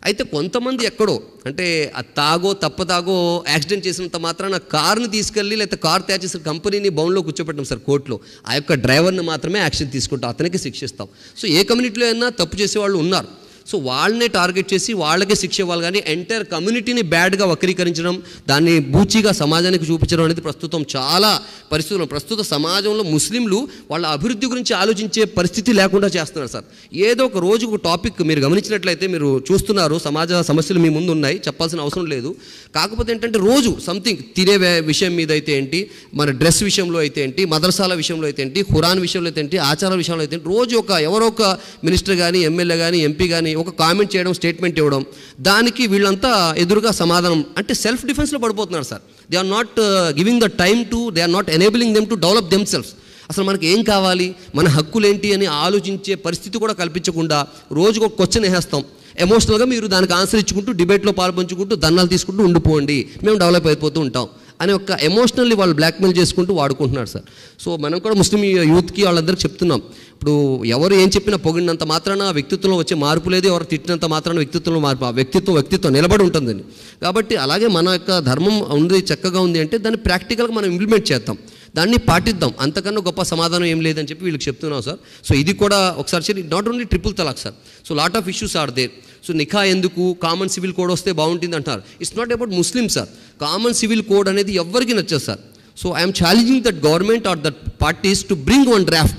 అయితే కొంతమంది ఎక్కడో అంటే ఆ తాగో తప్పతాగో యాక్సిడెంట్ చేసినంత మాత్రాన కార్ని తీసుకెళ్ళి లేకపోతే కార్ తయారు చేసిన కంపెనీని బౌన్లో కూర్చోబెట్టాం సార్ కోర్టులో ఆ యొక్క డ్రైవర్ని మాత్రమే యాక్షన్ తీసుకుంటాం అతనికి శిక్షిస్తాం సో ఏ కమ్యూనిటీలో అయినా తప్పు చేసే వాళ్ళు ఉన్నారు సో వాళ్ళనే టార్గెట్ చేసి వాళ్ళకే శిక్ష ఇవ్వాలి కానీ ఎంటైర్ కమ్యూనిటీని బ్యాడ్గా వక్రీకరించడం దాన్ని బూచిగా సమాజానికి చూపించడం అనేది ప్రస్తుతం చాలా పరిస్థితులు ప్రస్తుత సమాజంలో ముస్లింలు వాళ్ళ అభివృద్ధి గురించి ఆలోచించే పరిస్థితి లేకుండా చేస్తున్నారు సార్ ఏదో ఒక రోజు ఒక టాపిక్ మీరు గమనించినట్లయితే మీరు చూస్తున్నారు సమాజ సమస్యలు మీ ముందు ఉన్నాయి చెప్పాల్సిన అవసరం లేదు కాకపోతే ఏంటంటే రోజు సంథింగ్ తినే వే- విషయం మీద అయితే ఏంటి మన డ్రెస్ విషయంలో అయితే ఏంటి మదర్సాల విషయంలో అయితే ఏంటి ఖురాన్ విషయంలో అయితే ఏంటి ఆచారాల విషయంలో అయితే ఏంటి రోజు ఒక ఎవరో ఒక మినిస్టర్ కానీ ఎమ్మెల్యే కానీ ఎంపీ కానీ ఒక కామెంట్ చేయడం స్టేట్మెంట్ ఇవ్వడం దానికి వీళ్ళంతా ఎదురుగా సమాధానం అంటే సెల్ఫ్ డిఫెన్స్లో పడిపోతున్నారు sir they are not giving the time to they are not enabling them to develop them self అసలు మనకి ఏం కావాలి మన హక్కులేంటి అని ఆలోచించే పరిస్థితి కూడా కల్పించకుండా రోజుకు ఒక క్వశ్చన్ వేసేస్తాం ఎమోషనల్గా మీరు దానికి ఆన్సర్ ఇచ్చుకుంటూ డిబేట్లో పాల్పంచుకుంటూ దండాలు తీసుకుంటూ ఉండిపోండి మేము డెవలప్ అయిపోతూ ఉంటాం అని ఒక ఎమోషనల్లీ వాళ్ళు బ్లాక్మెయిల్ చేసుకుంటూ వాడుకుంటున్నారు సార్ సో మనం కూడా ముస్లిం యూత్కి వాళ్ళందరికీ చెప్తున్నాం ఇప్పుడు ఎవరు ఏం చెప్పినా పొగిడినంత మాత్రాన ఆ వ్యక్తిత్వంలో వచ్చే మార్పు లేదు ఎవరు తిట్టినంత మాత్రాన వ్యక్తిత్వంలో మార్పు ఆ వ్యక్తిత్వం వ్యక్తిత్వం నిలబడి ఉంటుందని కాబట్టి అలాగే మన యొక్క ధర్మం ఉంది చక్కగా ఉంది అంటే దాన్ని ప్రాక్టికల్గా మనం ఇంప్లిమెంట్ చేద్దాం దాన్ని పాటిద్దాం అంతకన్నా గొప్ప సమాధానం ఏం లేదని చెప్పి వీళ్ళకి చెప్తున్నాం సార్ సో ఇది కూడా ఒకసారి not only triple talaq sir so lot of issues are there so nikah ఎందుకు కామన్ సివిల్ కోడ్ వస్తే బాగుంటుంది అంటారు it's not about Muslim sir common civil code అనేది ఎవరికి నచ్చదు sir so I'm challenging that government or that parties to bring one draft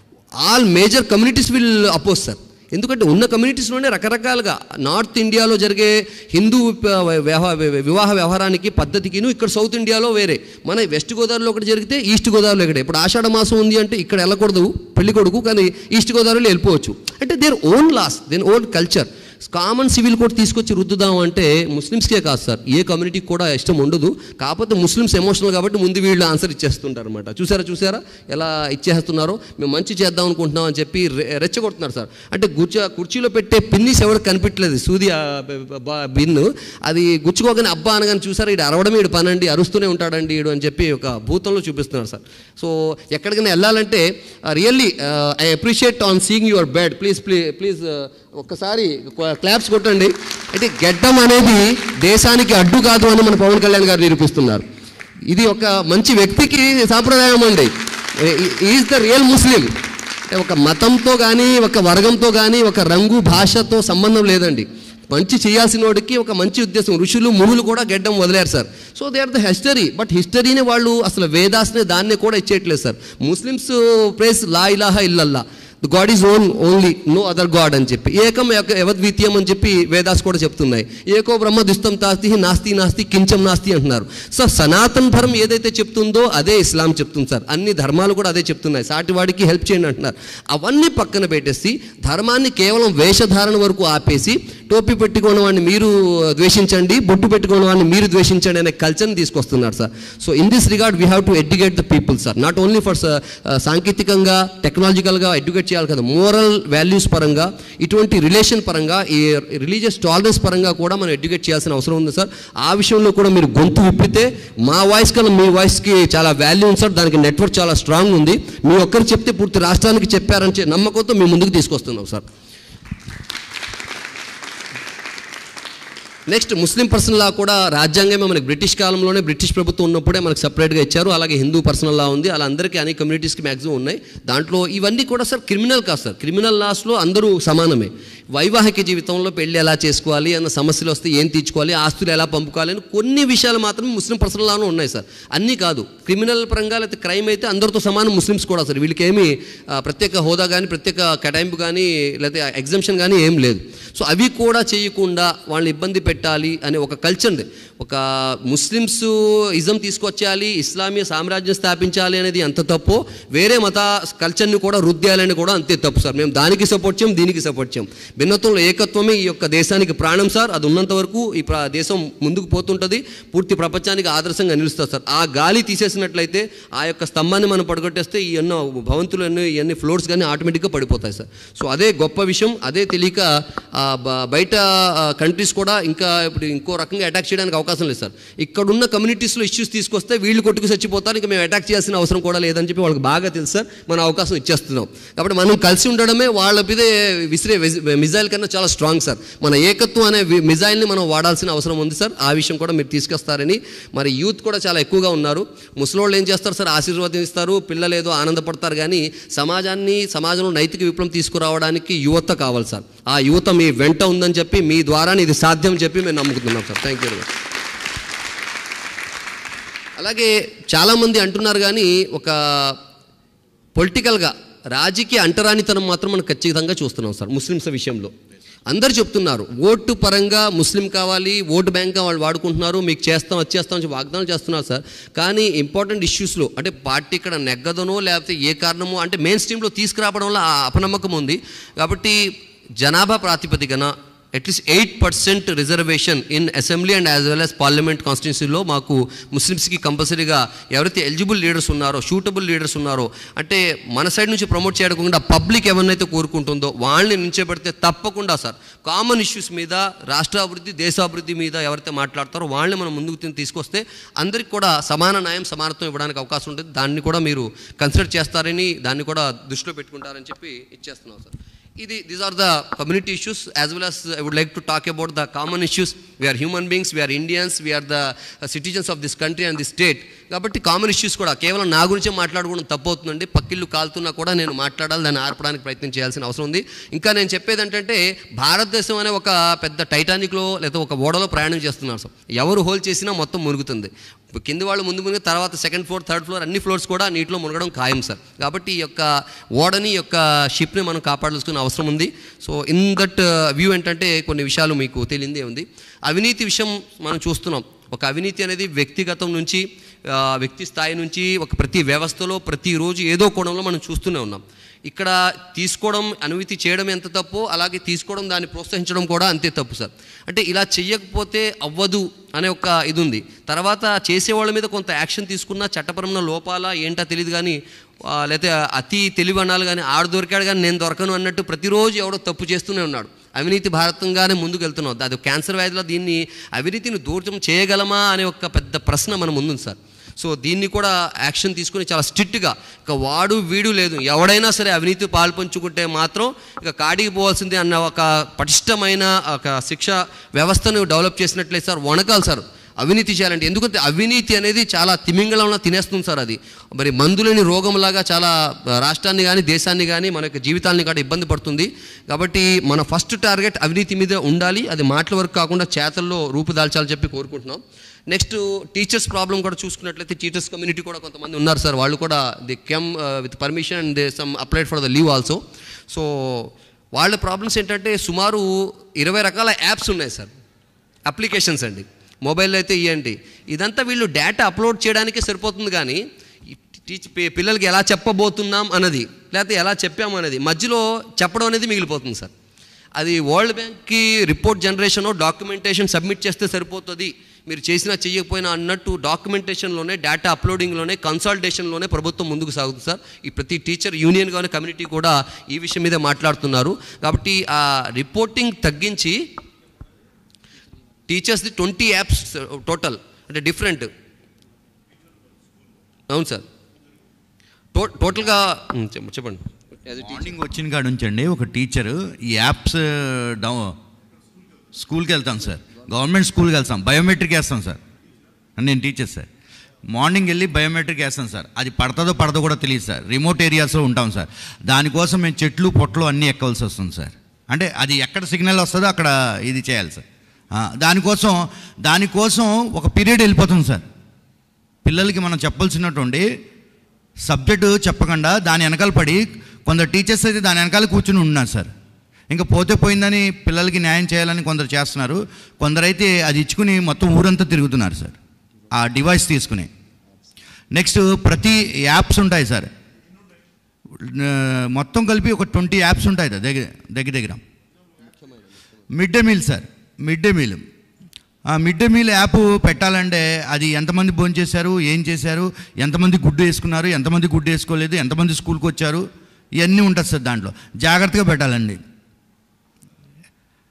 all major communities will oppose sir ఎందుకంటే ఉన్న కమ్యూనిటీస్లోనే రకరకాలుగా నార్త్ ఇండియాలో జరిగే హిందూ ప- వ్యవహ- వివాహ వ్యవహారానికి పద్ధతికిను ఇక్కడ సౌత్ ఇండియాలో వేరే మన వెస్ట్ గోదావరిలో ఒకటి జరిగితే ఈస్ట్ గోదావరిలో ఒకటి ఇప్పుడు ఆషాఢ మాసం ఉంది అంటే ఇక్కడ వెళ్ళకూడదు పెళ్లి కొడుకు కానీ ఈస్ట్ గోదావరిలో వెళ్ళిపోవచ్చు అంటే their own laws their own culture common civil code తీసుకొచ్చి రుద్దుదాం అంటే ముస్లిమ్స్కే కాదు సార్ ఏ కమ్యూనిటీకి కూడా ఇష్టం ఉండదు కాకపోతే ముస్లిమ్స్ ఎమోషనల్ కాబట్టి ముందు వీళ్ళు ఆన్సర్ ఇచ్చేస్తుంటారు అనమాట చూసారా చూసారా ఎలా ఇచ్చేస్తున్నారో మేము మంచి చేద్దాం అనుకుంటున్నాం అని చెప్పి రె- రెచ్చగొడుతున్నారు సార్ అంటే గుచ్చ కుర్చీలో పెట్టే పిన్నిస్ ఎవరికి కనిపించలేదు సూది ఆ బ- బ- బ- బిన్ను అది గుచ్చుకోగానే అబ్బా అనగానే చూసారా ఇడు అరవడం ఇడు పనండి అరుస్తూనే ఉంటాడండి ఇడు అని చెప్పి ఒక భూతంలో చూపిస్తున్నారు సార్ సో ఎక్కడికైనా వెళ్ళాలంటే really I appreciate on seeing your beard please please please ఒక్కసారి క్లాప్స్ కొట్టండి అయితే గెడ్డం అనేది దేశానికి అడ్డు కాదు అని మన పవన్ కళ్యాణ్ గారు నిరూపిస్తున్నారు ఇది ఒక మంచి వ్యక్తికి సాంప్రదాయం అండి ఈజ్ ద రియల్ ముస్లిం అంటే ఒక మతంతో కానీ ఒక వర్గంతో కానీ ఒక రంగు భాషతో సంబంధం లేదండి మంచి చేయాల్సిన వాడికి ఒక మంచి ఉద్దేశం ఋషులు మునులు కూడా గెడ్డం వదిలేరు sir so they are the history but హిస్టరీని వాళ్ళు అసలు వేదాస్ని దాన్ని కూడా ఇచ్చేయట్లేదు సార్ ముస్లిమ్స్ ప్రేస్ లా ఇలాహా ఇల్లల్లా the God is one only no other God అని చెప్పి ఏకం ఏక- యవద్వితీయం అని చెప్పి వేదాస్ కూడా చెప్తున్నాయి ఏకో బ్రహ్మ దుస్తం తాస్తి నాస్తి నాస్తి కించం నాస్తి అంటున్నారు సో సనాతన ధర్మం ఏదైతే చెప్తుందో అదే ఇస్లాం చెప్తుంది సార్ అన్ని ధర్మాలు కూడా అదే చెప్తున్నాయి సాటి వాడికి హెల్ప్ చేయండి అంటున్నారు అవన్నీ పక్కన పెట్టేసి ధర్మాన్ని కేవలం వేషధారణ వరకు ఆపేసి టోపీ పెట్టుకున్న వాడిని మీరు ద్వేషించండి బొట్టు పెట్టుకున్న వాడిని మీరు ద్వేషించండి అనే కల్చర్ని తీసుకొస్తున్నారు sir so in this regard we have to educate the people sir not only for సాంకేతికంగా టెక్నాలజికల్గా ఎడ్యుకేట్ చేయాలి కదా మోరల్ వాల్యూస్ పరంగా ఇటువంటి రిలేషన్ పరంగా ఈ రిలీజియస్ టాలరెన్స్ పరంగా కూడా మనం ఎడ్యుకేట్ చేయాల్సిన అవసరం ఉంది సార్ ఆ విషయంలో కూడా మీరు గొంతు విప్పితే మా వాయిస్ కన్నా మీ వాయిస్కి చాలా వాల్యూ ఉంది సార్ దానికి నెట్వర్క్ చాలా స్ట్రాంగ్ ఉంది మీ ఒక్కరు చెప్తే పూర్తి రాష్ట్రానికి చెప్పారని చె- నమ్మకంతో మీ ముందుకు తీసుకొస్తున్నాం sir next Muslim personal law కూడా రాజ్యాంగమే మనకి బ్రిటిష్ కాలంలోనే బ్రిటిష్ ప్రభుత్వం ఉన్నప్పుడే మనకు సపరేట్గా ఇచ్చారు అలాగే హిందూ పర్సనల్ లా ఉంది అలా అందరికీ అన్ని కమ్యూనిటీస్కి మ్యాక్సిమం ఉన్నాయి దాంట్లో ఇవన్నీ కూడా సార్ క్రిమినల్ కాదు సార్ క్రిమినల్ లాస్లో అందరూ సమానమే వైవాహిక జీవితంలో పెళ్లి ఎలా చేసుకోవాలి అన్న సమస్యలు వస్తే ఏం తీర్చుకోవాలి ఆస్తులు ఎలా పంపుకోవాలి అని కొన్ని విషయాలు మాత్రమే ముస్లిం పర్సనల్ లాను ఉన్నాయి సార్ అన్నీ కాదు క్రిమినల్ పరంగా లేకపోతే క్రైమ్ అయితే అందరితో సమానం ముస్లిమ్స్ కూడా సార్ వీళ్ళకి ఏమీ ఆ, ప్రత్యేక హోదా కానీ ప్రత్యేక కేటాయింపు కానీ లేకపోతే ఎగ్జంప్షన్ కానీ ఏం లేదు సో అవి కూడా చేయకుండా వాళ్ళని ఇబ్బంది పెట్టాలి అనే ఒక కల్చర్ ఉంది ఒక ముస్లిమ్స్ ఇజం తీసుకొచ్చేయాలి ఇస్లామీయ సామ్రాజ్యం స్థాపించాలి అనేది ఎంత తప్పో వేరే మత కల్చర్ని కూడా రుద్దేయాలని కూడా అంతే తప్పు సార్ మేము దానికి సపోర్ట్ చేయం దీనికి సపోర్ట్ చేయం భిన్నత్వంలో ఏకత్వమే ఈ యొక్క దేశానికి ప్రాణం సార్ అది ఉన్నంత వరకు ఈ ప్ర- దేశం ముందుకు పోతుంటుంది పూర్తి ప్రపంచానికి ఆదర్శంగా నిలుస్తుంది సార్ ఆ గాలి తీసేసినట్లయితే ఆ యొక్క స్తంభాన్ని మనం పడగొట్టేస్తే ఈ ఎన్నో భవంతులు ఎన్నో ఇవన్నీ ఫ్లోర్స్ కానీ ఆటోమేటిక్గా పడిపోతాయి సార్ సో అదే గొప్ప విషయం అదే తెలియక ఆ, బ- బయట కంట్రీస్ కూడా ఇంకా ఇప్పుడు ఇంకో రకంగా అటాక్ చేయడానికి అవకాశం అవకాశం లేదు సార్ ఇక్కడున్న కమ్యూనిటీస్లో ఇష్యూస్ తీసుకొస్తే వీళ్ళు కొట్టుకు చచ్చిపోతారు ఇంకా మేము అటాక్ చేయాల్సిన అవసరం కూడా లేదని చెప్పి వాళ్ళకి బాగా తెలుసు సార్ మన అవకాశం ఇచ్చేస్తున్నాం కాబట్టి మనం కలిసి ఉండడమే వాళ్ళ మీదే విసిరే మిజైల్ కన్నా చాలా స్ట్రాంగ్ సార్ మన ఏకత్వం అనే వి- మిజైల్ని మనం వాడాల్సిన అవసరం ఉంది సార్ ఆ విషయం కూడా మీరు తీసుకొస్తారని మరి యూత్ కూడా చాలా ఎక్కువగా ఉన్నారు ముసలోళ్ళు ఏం చేస్తారు సార్ ఆశీర్వాదం ఇస్తారు పిల్లలు ఏదో ఆనందపడతారు కానీ సమాజాన్ని సమాజంలో నైతిక విప్లవం తీసుకురావడానికి యువత కావాలి సార్ ఆ యువత మీ వెంట ఉందని చెప్పి మీ ద్వారానే ఇది సాధ్యం చెప్పి మేము నమ్ముకుంటున్నాం sir thank you very much అలాగే చాలామంది అంటున్నారు కానీ ఒక పొలిటికల్గా రాజకీయ అంటరానితనం మాత్రం మనం ఖచ్చితంగా చూస్తున్నాం సార్ ముస్లిమ్స్ విషయంలో అందరు చెప్తున్నారు ఓటు పరంగా ముస్లిం కావాలి ఓటు బ్యాంక్గా వాళ్ళు వాడుకుంటున్నారు మీకు చేస్తాం వచ్చేస్తాం అని చెప్పి వాగ్దానం చేస్తున్నారు సార్ కానీ ఇంపార్టెంట్ ఇష్యూస్లో అంటే పార్టీ ఇక్కడ నెగ్గదనో లేకపోతే ఏ కారణమో అంటే మెయిన్ స్ట్రీమ్లో తీసుకురావడంలో ఆ అపనమ్మకం ఉంది కాబట్టి జనాభా ప్రాతిపదికన at least eight percent reservation in assembly and as well as parliament కాన్స్టిట్యున్సీలో మాకు ముస్లిమ్స్కి కంపల్సరీగా ఎవరైతే ఎలిజిబుల్ లీడర్స్ ఉన్నారో షూటబుల్ లీడర్స్ ఉన్నారో అంటే మన సైడ్ నుంచి ప్రమోట్ చేయకుండా పబ్లిక్ ఎవరినైతే కోరుకుంటుందో వాళ్ళని నించోబెడితే తప్పకుండా సార్ కామన్ ఇష్యూస్ మీద రాష్ట్రాభివృద్ధి దేశాభివృద్ధి మీద ఎవరైతే మాట్లాడతారో వాళ్ళని మనం ముందుకు తీ- తీసుకొస్తే అందరికి కూడా సమాన న్యాయం సమానత్వం ఇవ్వడానికి అవకాశం ఉంటుంది దాన్ని కూడా మీరు కన్సిడర్ చేస్తారని దాన్ని కూడా దృష్టిలో పెట్టుకుంటారని చెప్పి ఇచ్చేస్తున్నాం సార్ ఇది these are the community issues as well as I would like to talk about the common issues we are human beings we are Indians we are the citizens of this country and the state కాబట్టి కామన్ ఇష్యూస్ కూడా కేవలం నా గురించే మాట్లాడుకోవడం తప్పవుతుందండి పక్కిళ్ళు కాలుతున్నా కూడా నేను మాట్లాడాలి దాన్ని ఆర్పడానికి ప్రయత్నం చేయాల్సిన అవసరం ఉంది ఇంకా నేను చెప్పేది ఏంటంటే భారతదేశం అనే ఒక పెద్ద టైటానిక్లో లేదా ఒక ఓడలో ప్రయాణం చేస్తున్నారు సార్ ఎవరు హోల్ చేసినా మొత్తం మునుగుతుంది కింది వాళ్ళు ముందు మునిగి తర్వాత సెకండ్ ఫ్లోర్ థర్డ్ ఫ్లోర్ అన్ని ఫ్లోర్స్ కూడా నీటిలో మునగడం ఖాయం సార్ కాబట్టి ఈ యొక్క ఓడని ఈ యొక్క షిప్ని మనం కాపాడాల్సిన అవసరం ఉంది సో ఇన్ దట్ వ్యూ ఏంటంటే కొన్ని విషయాలు మీకు తెలియందే ఉంది అవినీతి విషయం మనం చూస్తున్నాం ఒక అవినీతి అనేది వ్యక్తిగతం నుంచి ఆ, వ్యక్తి స్థాయి నుంచి ఒక ప్రతి వ్యవస్థలో ప్రతిరోజు ఏదో కోణంలో మనం చూస్తూనే ఉన్నాం ఇక్కడ తీసుకోవడం అనుమతి చేయడం ఎంత తప్పో అలాగే తీసుకోవడం దాన్ని ప్రోత్సహించడం కూడా అంతే తప్పు సార్ అంటే ఇలా చెయ్యకపోతే అవ్వదు అనే ఒక ఇది ఉంది తర్వాత చేసే వాళ్ళ మీద కొంత యాక్షన్ తీసుకున్న చట్టపరమైన లోపాలా ఏంటో తెలియదు కానీ ఆ, లేకపోతే అతి తెలివి అనాలి కానీ ఆడు దొరికాడు కానీ నేను దొరకను అన్నట్టు ప్రతిరోజు ఎవడో తప్పు చేస్తూనే ఉన్నాడు అవినీతి భారతంగానే ముందుకు వెళ్తున్నాం అది క్యాన్సర్ వ్యాధిలో దీన్ని అవినీతిని దూరం చేయగలమా అనే ఒక పెద్ద ప్రశ్న మన ముందుంది సార్ సో దీన్ని కూడా యాక్షన్ తీసుకుని చాలా స్ట్రిక్ట్గా ఇక వాడు వీడు లేదు ఎవడైనా సరే అవినీతి పాల్పంచుకుంటే మాత్రం ఇక కాడికి పోవాల్సిందే అన్న ఒక పటిష్టమైన ఒక శిక్ష వ్యవస్థను డెవలప్ చేసినట్లయితే సార్ వణకాలి సార్ అవినీతి చేయాలంటే ఎందుకంటే అవినీతి అనేది చాలా తిమింగళంలో తినేస్తుంది సార్ అది మరి మందులేని రోగంలాగా చాలా రాష్ట్రాన్ని కానీ దేశాన్ని కానీ మన యొక్క జీవితాన్ని కూడా ఇబ్బంది పడుతుంది కాబట్టి మన ఫస్ట్ టార్గెట్ అవినీతి మీద ఉండాలి అది మాటల వరకు కాకుండా చేతల్లో రూపుదాల్చాలని చెప్పి కోరుకుంటున్నాం నెక్స్ట్ టీచర్స్ ప్రాబ్లం కూడా చూసుకున్నట్లయితే టీచర్స్ కమ్యూనిటీ కూడా కొంతమంది ఉన్నారు సార్ వాళ్ళు కూడా they came with permission and they some applied for the leave also so వాళ్ళ ప్రాబ్లమ్స్ ఏంటంటే సుమారు ఇరవై రకాల యాప్స్ ఉన్నాయి సార్ అప్లికేషన్స్ అండి మొబైల్లో అయితే ఇవ్వండి ఇదంతా వీళ్ళు డేటా అప్లోడ్ చేయడానికే సరిపోతుంది కానీ ఈ టీచ్ పి- పిల్లలకి ఎలా చెప్పబోతున్నాం అన్నది లేకపోతే ఎలా చెప్పాము అనేది మధ్యలో చెప్పడం అనేది మిగిలిపోతుంది సార్ అది వరల్డ్ బ్యాంక్కి రిపోర్ట్ జనరేషన్ డాక్యుమెంటేషన్ సబ్మిట్ చేస్తే సరిపోతుంది మీరు చేసినా చెయ్యకపోయినా అన్నట్టు డాక్యుమెంటేషన్లోనే డేటా అప్లోడింగ్లోనే కన్సల్టేషన్లోనే ప్రభుత్వం ముందుకు సాగుతుంది సార్ ఈ ప్రతి టీచర్ యూనియన్ కానీ కమ్యూనిటీ కూడా ఈ విషయం మీద మాట్లాడుతున్నారు కాబట్టి ఆ రిపోర్టింగ్ తగ్గించి టీచర్స్ది ట్వంటీ యాప్స్ టోటల్ అంటే డిఫరెంట్ అవును సార్ టో టోటల్గా ఉమ్, చెప్ప- చెప్పండి As a teacher. మార్నింగ్ వచ్చిన కాడ ఉంచండి ఒక టీచరు ఈ యాప్స్ డౌ స్కూల్కి వెళ్తాం సార్ గవర్నమెంట్ స్కూల్కి వెళ్తాం బయోమెట్రిక్ వేస్తాం సార్ నేను టీచర్ సార్ మార్నింగ్ వెళ్ళి బయోమెట్రిక్ వేస్తాం సార్ అది పడతాదో పడదో కూడా తెలియదు సార్ రిమోట్ ఏరియాస్లో ఉంటాం సార్ దానికోసం మేము చెట్లు పొట్లు అన్నీ ఎక్కవలసి వస్తుంది సార్ అంటే అది ఎక్కడ సిగ్నల్ వస్తుందో అక్కడ ఇది చేయాలి సార్ ఆ, దానికోసం దానికోసం ఒక పీరియడ్ వెళ్ళిపోతుంది సార్ పిల్లలకి మనం చెప్పాల్సినటువంటి సబ్జెక్టు చెప్పకుండా దాని వెనకాల పడి కొందరు టీచర్స్ అయితే దాని వెనకాల కూర్చుని ఉన్నారు సార్ ఇంకా పోతే పోయిందని పిల్లలకి న్యాయం చేయాలని కొందరు చేస్తున్నారు కొందరైతే అది ఇచ్చుకుని మొత్తం ఊరంతా తిరుగుతున్నారు సార్ ఆ డివైస్ తీసుకుని నెక్స్ట్ ప్రతి యాప్స్ ఉంటాయి సార్ ఆ, మొత్తం కలిపి ఒక ట్వంటీ యాప్స్ ఉంటాయి సార్ దగ్గర దగ్గర దగ్గర mid day meal sir mid day meal ఆ మిడ్ డే మీల్ యాప్ పెట్టాలంటే అది ఎంతమంది భోజనం చేశారు ఏం చేశారు ఎంతమంది గుడ్డు వేసుకున్నారు ఎంతమంది గుడ్డు వేసుకోలేదు ఎంతమంది స్కూల్కి వచ్చారు ఇవన్నీ ఉంటుంది సార్ దాంట్లో జాగ్రత్తగా పెట్టాలండి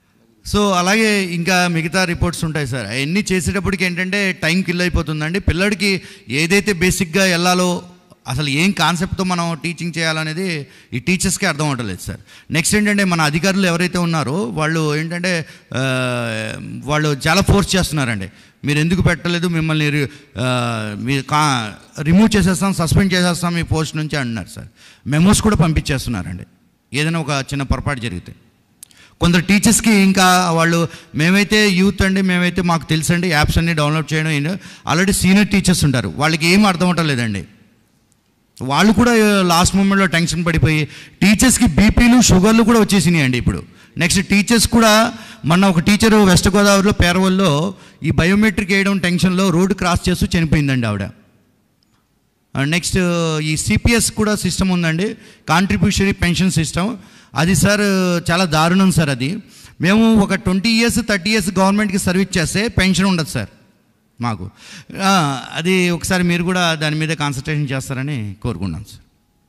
సో అలాగే ఇంకా మిగతా రిపోర్ట్స్ ఉంటాయి సార్ అవన్నీ చేసేటప్పటికి ఏంటంటే టైం కిల్ అయిపోతుందండి పిల్లడికి ఏదైతే బేసిక్గా వెళ్ళాలో అసలు ఏం కాన్సెప్ట్తో మనం టీచింగ్ చేయాలనేది ఈ టీచర్స్కి అర్థం అవ్వట్లేదు సార్ నెక్స్ట్ ఏంటంటే మన అధికారులు ఎవరైతే ఉన్నారో వాళ్ళు ఏంటంటే ఆ, వాళ్ళు చాలా ఫోర్స్ చేస్తున్నారండి మీరు ఎందుకు పెట్టలేదు మిమ్మల్ని రి- ఆ, మీ కా రిమూవ్ చేసేస్తాం సస్పెండ్ చేసేస్తాం మీ పోస్ట్ నుంచి అంటున్నారు సార్ మెమోస్ కూడా పంపించేస్తున్నారండి ఏదైనా ఒక చిన్న పొరపాటు జరిగితే కొందరు టీచర్స్కి ఇంకా వాళ్ళు మేమైతే యూత్ అండి మేమైతే మాకు తెలుసండి యాప్స్ అన్ని డౌన్లోడ్ చేయడం ఏంటో ఆల్రెడీ సీనియర్ టీచర్స్ ఉంటారు వాళ్ళకి ఏం అర్థం అవటం లేదండి వాళ్ళు కూడా లాస్ట్ మూమెంట్లో టెన్షన్ పడిపోయి టీచర్స్కి బీపీలు షుగర్లు కూడా వచ్చేసినాయి అండి ఇప్పుడు నెక్స్ట్ టీచర్స్ కూడా మొన్న ఒక టీచర్ వెస్ట్ గోదావరిలో పేరవల్లో ఈ బయోమెట్రిక్ వేయడం టెన్షన్లో రోడ్డు క్రాస్ చేస్తూ చనిపోయిందండి ఆవిడ నెక్స్ట్ ఈ సిపిఎస్ కూడా సిస్టమ్ ఉందండి కాంట్రిబ్యూషనరీ పెన్షన్ సిస్టమ్ అది సార్ చాలా దారుణం సార్ అది మేము ఒక ట్వంటీ ఇయర్స్ థర్టీ ఇయర్స్ గవర్నమెంట్కి సర్వీస్ చేస్తే పెన్షన్ ఉండదు సార్ మాకు ఆ, అది ఒకసారి మీరు కూడా దాని మీద కాన్సన్ట్రేషన్ చేస్తారని కోరుకున్నాను సార్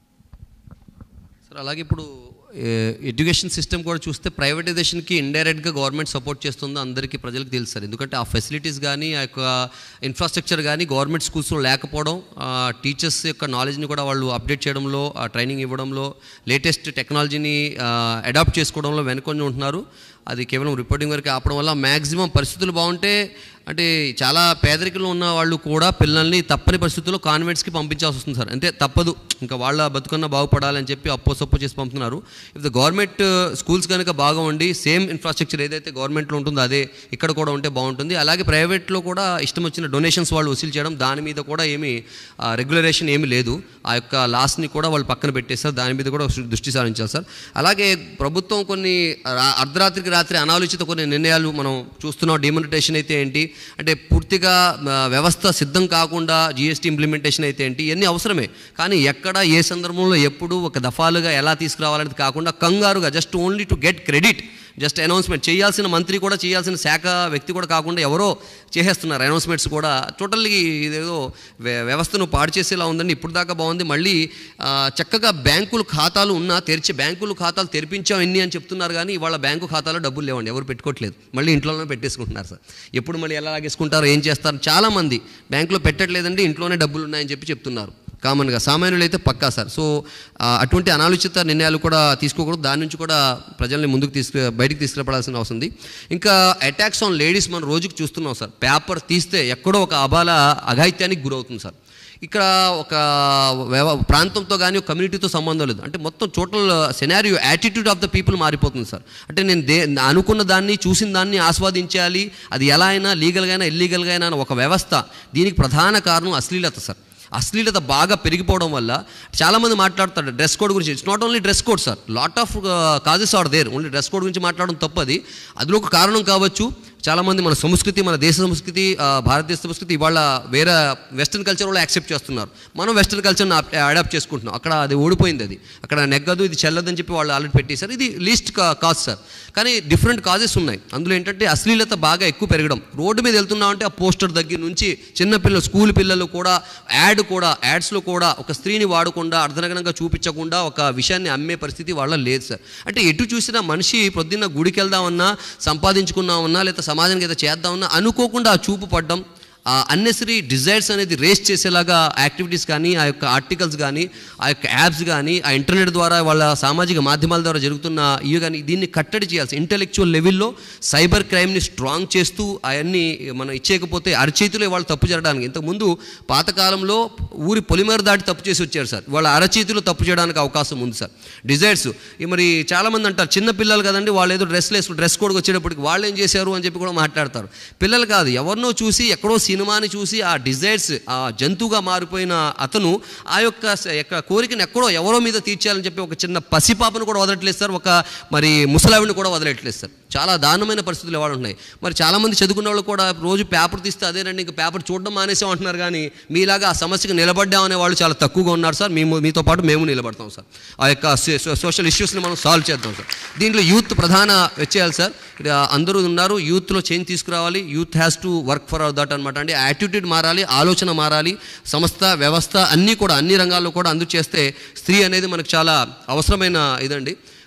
సార్ అలాగే ఇప్పుడు ఎడ్యుకేషన్ సిస్టమ్ కూడా చూస్తే ప్రైవేటైజేషన్కి ఇండైరెక్ట్గా గవర్నమెంట్ సపోర్ట్ చేస్తుందో అందరికీ ప్రజలకు తెలుసు సార్ ఎందుకంటే ఆ ఫెసిలిటీస్ కానీ ఆ యొక్క ఇన్ఫ్రాస్ట్రక్చర్ కానీ గవర్నమెంట్ స్కూల్స్లో లేకపోవడం టీచర్స్ యొక్క నాలెడ్జ్ని కూడా వాళ్ళు అప్డేట్ చేయడంలో ఆ ట్రైనింగ్ ఇవ్వడంలో లేటెస్ట్ టెక్నాలజీని అడాప్ట్ చేసుకోవడంలో వెనుకొని ఉంటున్నారు అది కేవలం రిపోర్టింగ్ వరకు ఆపడం వల్ల మ్యాక్సిమం పరిస్థితులు బాగుంటే అంటే చాలా పేదరికంలో ఉన్న వాళ్ళు కూడా పిల్లల్ని తప్పని పరిస్థితుల్లో కాన్వెంట్స్కి పంపించాల్సి వస్తుంది సార్ అంటే తప్పదు ఇంకా వాళ్ళ బతుకన్నా బాగుపడాలని చెప్పి అప్పో సప్పో చేసి పంపుతున్నారు ఇఫ్ ద గవర్నమెంట్ స్కూల్స్ కనుక బాగా ఉండి సేమ్ ఇన్ఫ్రాస్ట్రక్చర్ ఏదైతే గవర్నమెంట్లో ఉంటుందో అదే ఇక్కడ కూడా ఉంటే బాగుంటుంది అలాగే ప్రైవేట్లో కూడా ఇష్టం వచ్చిన డొనేషన్స్ వాళ్ళు వసూలు చేయడం దాని మీద కూడా ఏమీ రెగ్యులరేషన్ ఏమీ లేదు ఆ యొక్క లాస్ని కూడా వాళ్ళు పక్కన పెట్టేస్తారు దాని మీద కూడా దృష్టి సారించాలి సార్ అలాగే ప్రభుత్వం కొన్ని రా- అర్ధరాత్రికి రాత్రి అనాలోచిత కొన్ని నిర్ణయాలు మనం చూస్తున్నాం డిమానిటేషన్ అయితే ఏంటి అంటే పూర్తిగా ఆ, వ్యవస్థ సిద్ధం కాకుండా జిఎస్టీ ఇంప్లిమెంటేషన్ అయితే ఏంటి ఇవన్నీ అవసరమే కానీ ఎక్కడ ఏ సందర్భంలో ఎప్పుడు ఒక దఫాలుగా ఎలా తీసుకురావాలనేది కాకుండా కంగారుగా just only to get credit just announcement చేయాల్సిన మంత్రి కూడా చేయాల్సిన శాఖ వ్యక్తి కూడా కాకుండా ఎవరో చేసేస్తున్నారు అనౌన్స్మెంట్స్ కూడా టోటల్లీ ఇదేదో వ్య- వ్యవస్థను పాడు చేసేలా ఉందండి ఇప్పుడు దాకా బాగుంది మళ్ళీ ఆ, చక్కగా బ్యాంకులు ఖాతాలు ఉన్నా తెరిచి బ్యాంకులు ఖాతాలు తెరిపించాం ఎన్ని అని చెప్తున్నారు కానీ ఇవాళ బ్యాంకు ఖాతాలో డబ్బులు లేవండి ఎవరు పెట్టుకోవట్లేదు మళ్ళీ ఇంట్లోనే పెట్టేసుకుంటున్నారు సార్ ఎప్పుడు మళ్ళీ ఎలా లాగేసుకుంటారో ఏం చేస్తారు చాలామంది బ్యాంకులో పెట్టట్లేదండి ఇంట్లోనే డబ్బులు ఉన్నాయని చెప్పి చెప్తున్నారు కామన్గా సామాన్యులు అయితే పక్కా సార్ సో ఆ, అటువంటి అనాలోచిత నిర్ణయాలు కూడా తీసుకోకూడదు దాని నుంచి కూడా ప్రజల్ని ముందుకు తీసుకు బయటికి తీసుకురాపడాల్సిన అవసరం ఉంది ఇంకా అటాక్స్ ఆన్ లేడీస్ మనం రోజుకి చూస్తున్నాం సార్ పేపర్ తీస్తే ఎక్కడో ఒక అబాల అఘాయిత్యానికి గురవుతుంది సార్ ఇక్కడ ఒక వ్యవ ప్రాంతంతో కానీ ఒక కమ్యూనిటీతో సంబంధం లేదు అంటే మొత్తం total scenario attitude of the people మారిపోతుంది సార్ అంటే నేను దే అనుకున్న దాన్ని చూసిన దాన్ని ఆస్వాదించాలి అది ఎలా అయినా లీగల్గా అయినా ఇల్లీగల్గా అయినా ఒక వ్యవస్థ దీనికి ప్రధాన కారణం అశ్లీలత సార్ అశ్లీలత బాగా పెరిగిపోవడం వల్ల చాలామంది మాట్లాడతారు డ్రెస్ కోడ్ గురించి it's not only dress code sir lot of causes are there only dress code గురించి మాట్లాడడం తప్పది అందులో ఒక కారణం కావచ్చు చాలామంది మన సంస్కృతి మన దేశ సంస్కృతి ఆ, భారతదేశ సంస్కృతి ఇవాళ వేరే వెస్ట్రన్ కల్చర్ వాళ్ళు యాక్సెప్ట్ చేస్తున్నారు మనం వెస్ట్రన్ కల్చర్ని అడాప్ట్ చేసుకుంటున్నాం అక్కడ అది ఓడిపోయింది అది అక్కడ నెగ్గదు ఇది చెల్లదని చెప్పి వాళ్ళు ఆల్రెడీ పెట్టేశారు ఇది లీస్ట్ కాజ్ సార్ కానీ డిఫరెంట్ కాజెస్ ఉన్నాయి అందులో ఏంటంటే అశ్లీలత బాగా ఎక్కువ పెరగడం రోడ్డు మీద వెళ్తున్నాం అంటే ఆ పోస్టర్ దగ్గర నుంచి చిన్న పిల్లలు స్కూల్ పిల్లలు కూడా యాడ్ కూడా యాడ్స్లో కూడా ఒక స్త్రీని వాడకుండా అర్ధనగనంగా చూపించకుండా ఒక విషయాన్ని అమ్మే పరిస్థితి వాళ్ళ లేదు సార్ అంటే ఎటు చూసినా మనిషి పొద్దున్న గుడికి వెళ్దామన్నా సంపాదించుకుందామన్నా లేదా సమాజానికి ఏదో చేద్దామన్నా అనుకోకుండా ఆ చూపు పడ్డం ఆ అన్నెసరీ డిజైర్స్ అనేది రేస్ చేసేలాగా యాక్టివిటీస్ కానీ ఆ యొక్క ఆర్టికల్స్ కానీ ఆ యొక్క యాప్స్ కానీ ఆ ఇంటర్నెట్ ద్వారా వాళ్ళ సామాజిక మాధ్యమాల ద్వారా జరుగుతున్న ఇవి కానీ దీన్ని కట్టడి చేయాల్సి ఇంటెలెక్చువల్ లెవెల్లో సైబర్ క్రైమ్ని స్ట్రాంగ్ చేస్తూ అవన్నీ మనం ఇచ్చేయకపోతే అరచేతిలో వాళ్ళు తప్పు జరగడానికి ఇంతకుముందు పాతకాలంలో ఊరి పొలిమేర దాటి తప్పు చేసి వచ్చారు సార్ వాళ్ళ అరచేతిలో తప్పు చేయడానికి అవకాశం ఉంది సార్ డిజైర్స్ మరి చాలామంది అంటారు చిన్న పిల్లలు కదండి వాళ్ళు ఏదో డ్రెస్ వేసుకు డ్రెస్ కోడ్కి వచ్చేటప్పటికి వాళ్ళు ఏం చేశారు అని చెప్పి కూడా మాట్లాడతారు పిల్లలు కాదు ఎవరినో చూసి ఎక్కడో సినిమాని చూసి ఆ డిజైర్స్ ఆ జంతువుగా మారిపోయిన అతను ఆ యొక్క స- యొక్క కోరికను ఎక్కడో ఎవరో మీద తీర్చాలని చెప్పి ఒక చిన్న పసిపాపను కూడా వదలట్లేదు సార్ ఒక మరి ముసలావిని కూడా వదలట్లేదు సార్ చాలా దారుణమైన పరిస్థితులు ఇవాళ ఉన్నాయి మరి చాలామంది చదువుకున్న వాళ్ళు కూడా రోజు పేపర్ తీస్తే అదేనండి ఇంకా పేపర్ చూడడం మానేసాం అంటున్నారు కానీ మీలాగా ఆ సమస్యకు నిలబడ్డామనే వాళ్ళు చాలా తక్కువగా ఉన్నారు సార్ మేము మీతో పాటు మేము నిలబడతాం సార్ ఆ యొక్క సోషల్ ఇష్యూస్ని మనం సాల్వ్ చేద్దాం సార్ దీంట్లో యూత్ ప్రధాన వచ్చేయాలి సార్ ఇక్కడ అందరూ ఉన్నారు యూత్లో చేంజ్ తీసుకురావాలి youth has to work for that అనమాట అంటే యాటిట్యూడ్ మారాలి ఆలోచన మారాలి సంస్థ వ్యవస్థ అన్నీ కూడా అన్ని రంగాల్లో కూడా అందు చేస్తే స్త్రీ అనేది మనకు చాలా అవసరమైన ఇదండి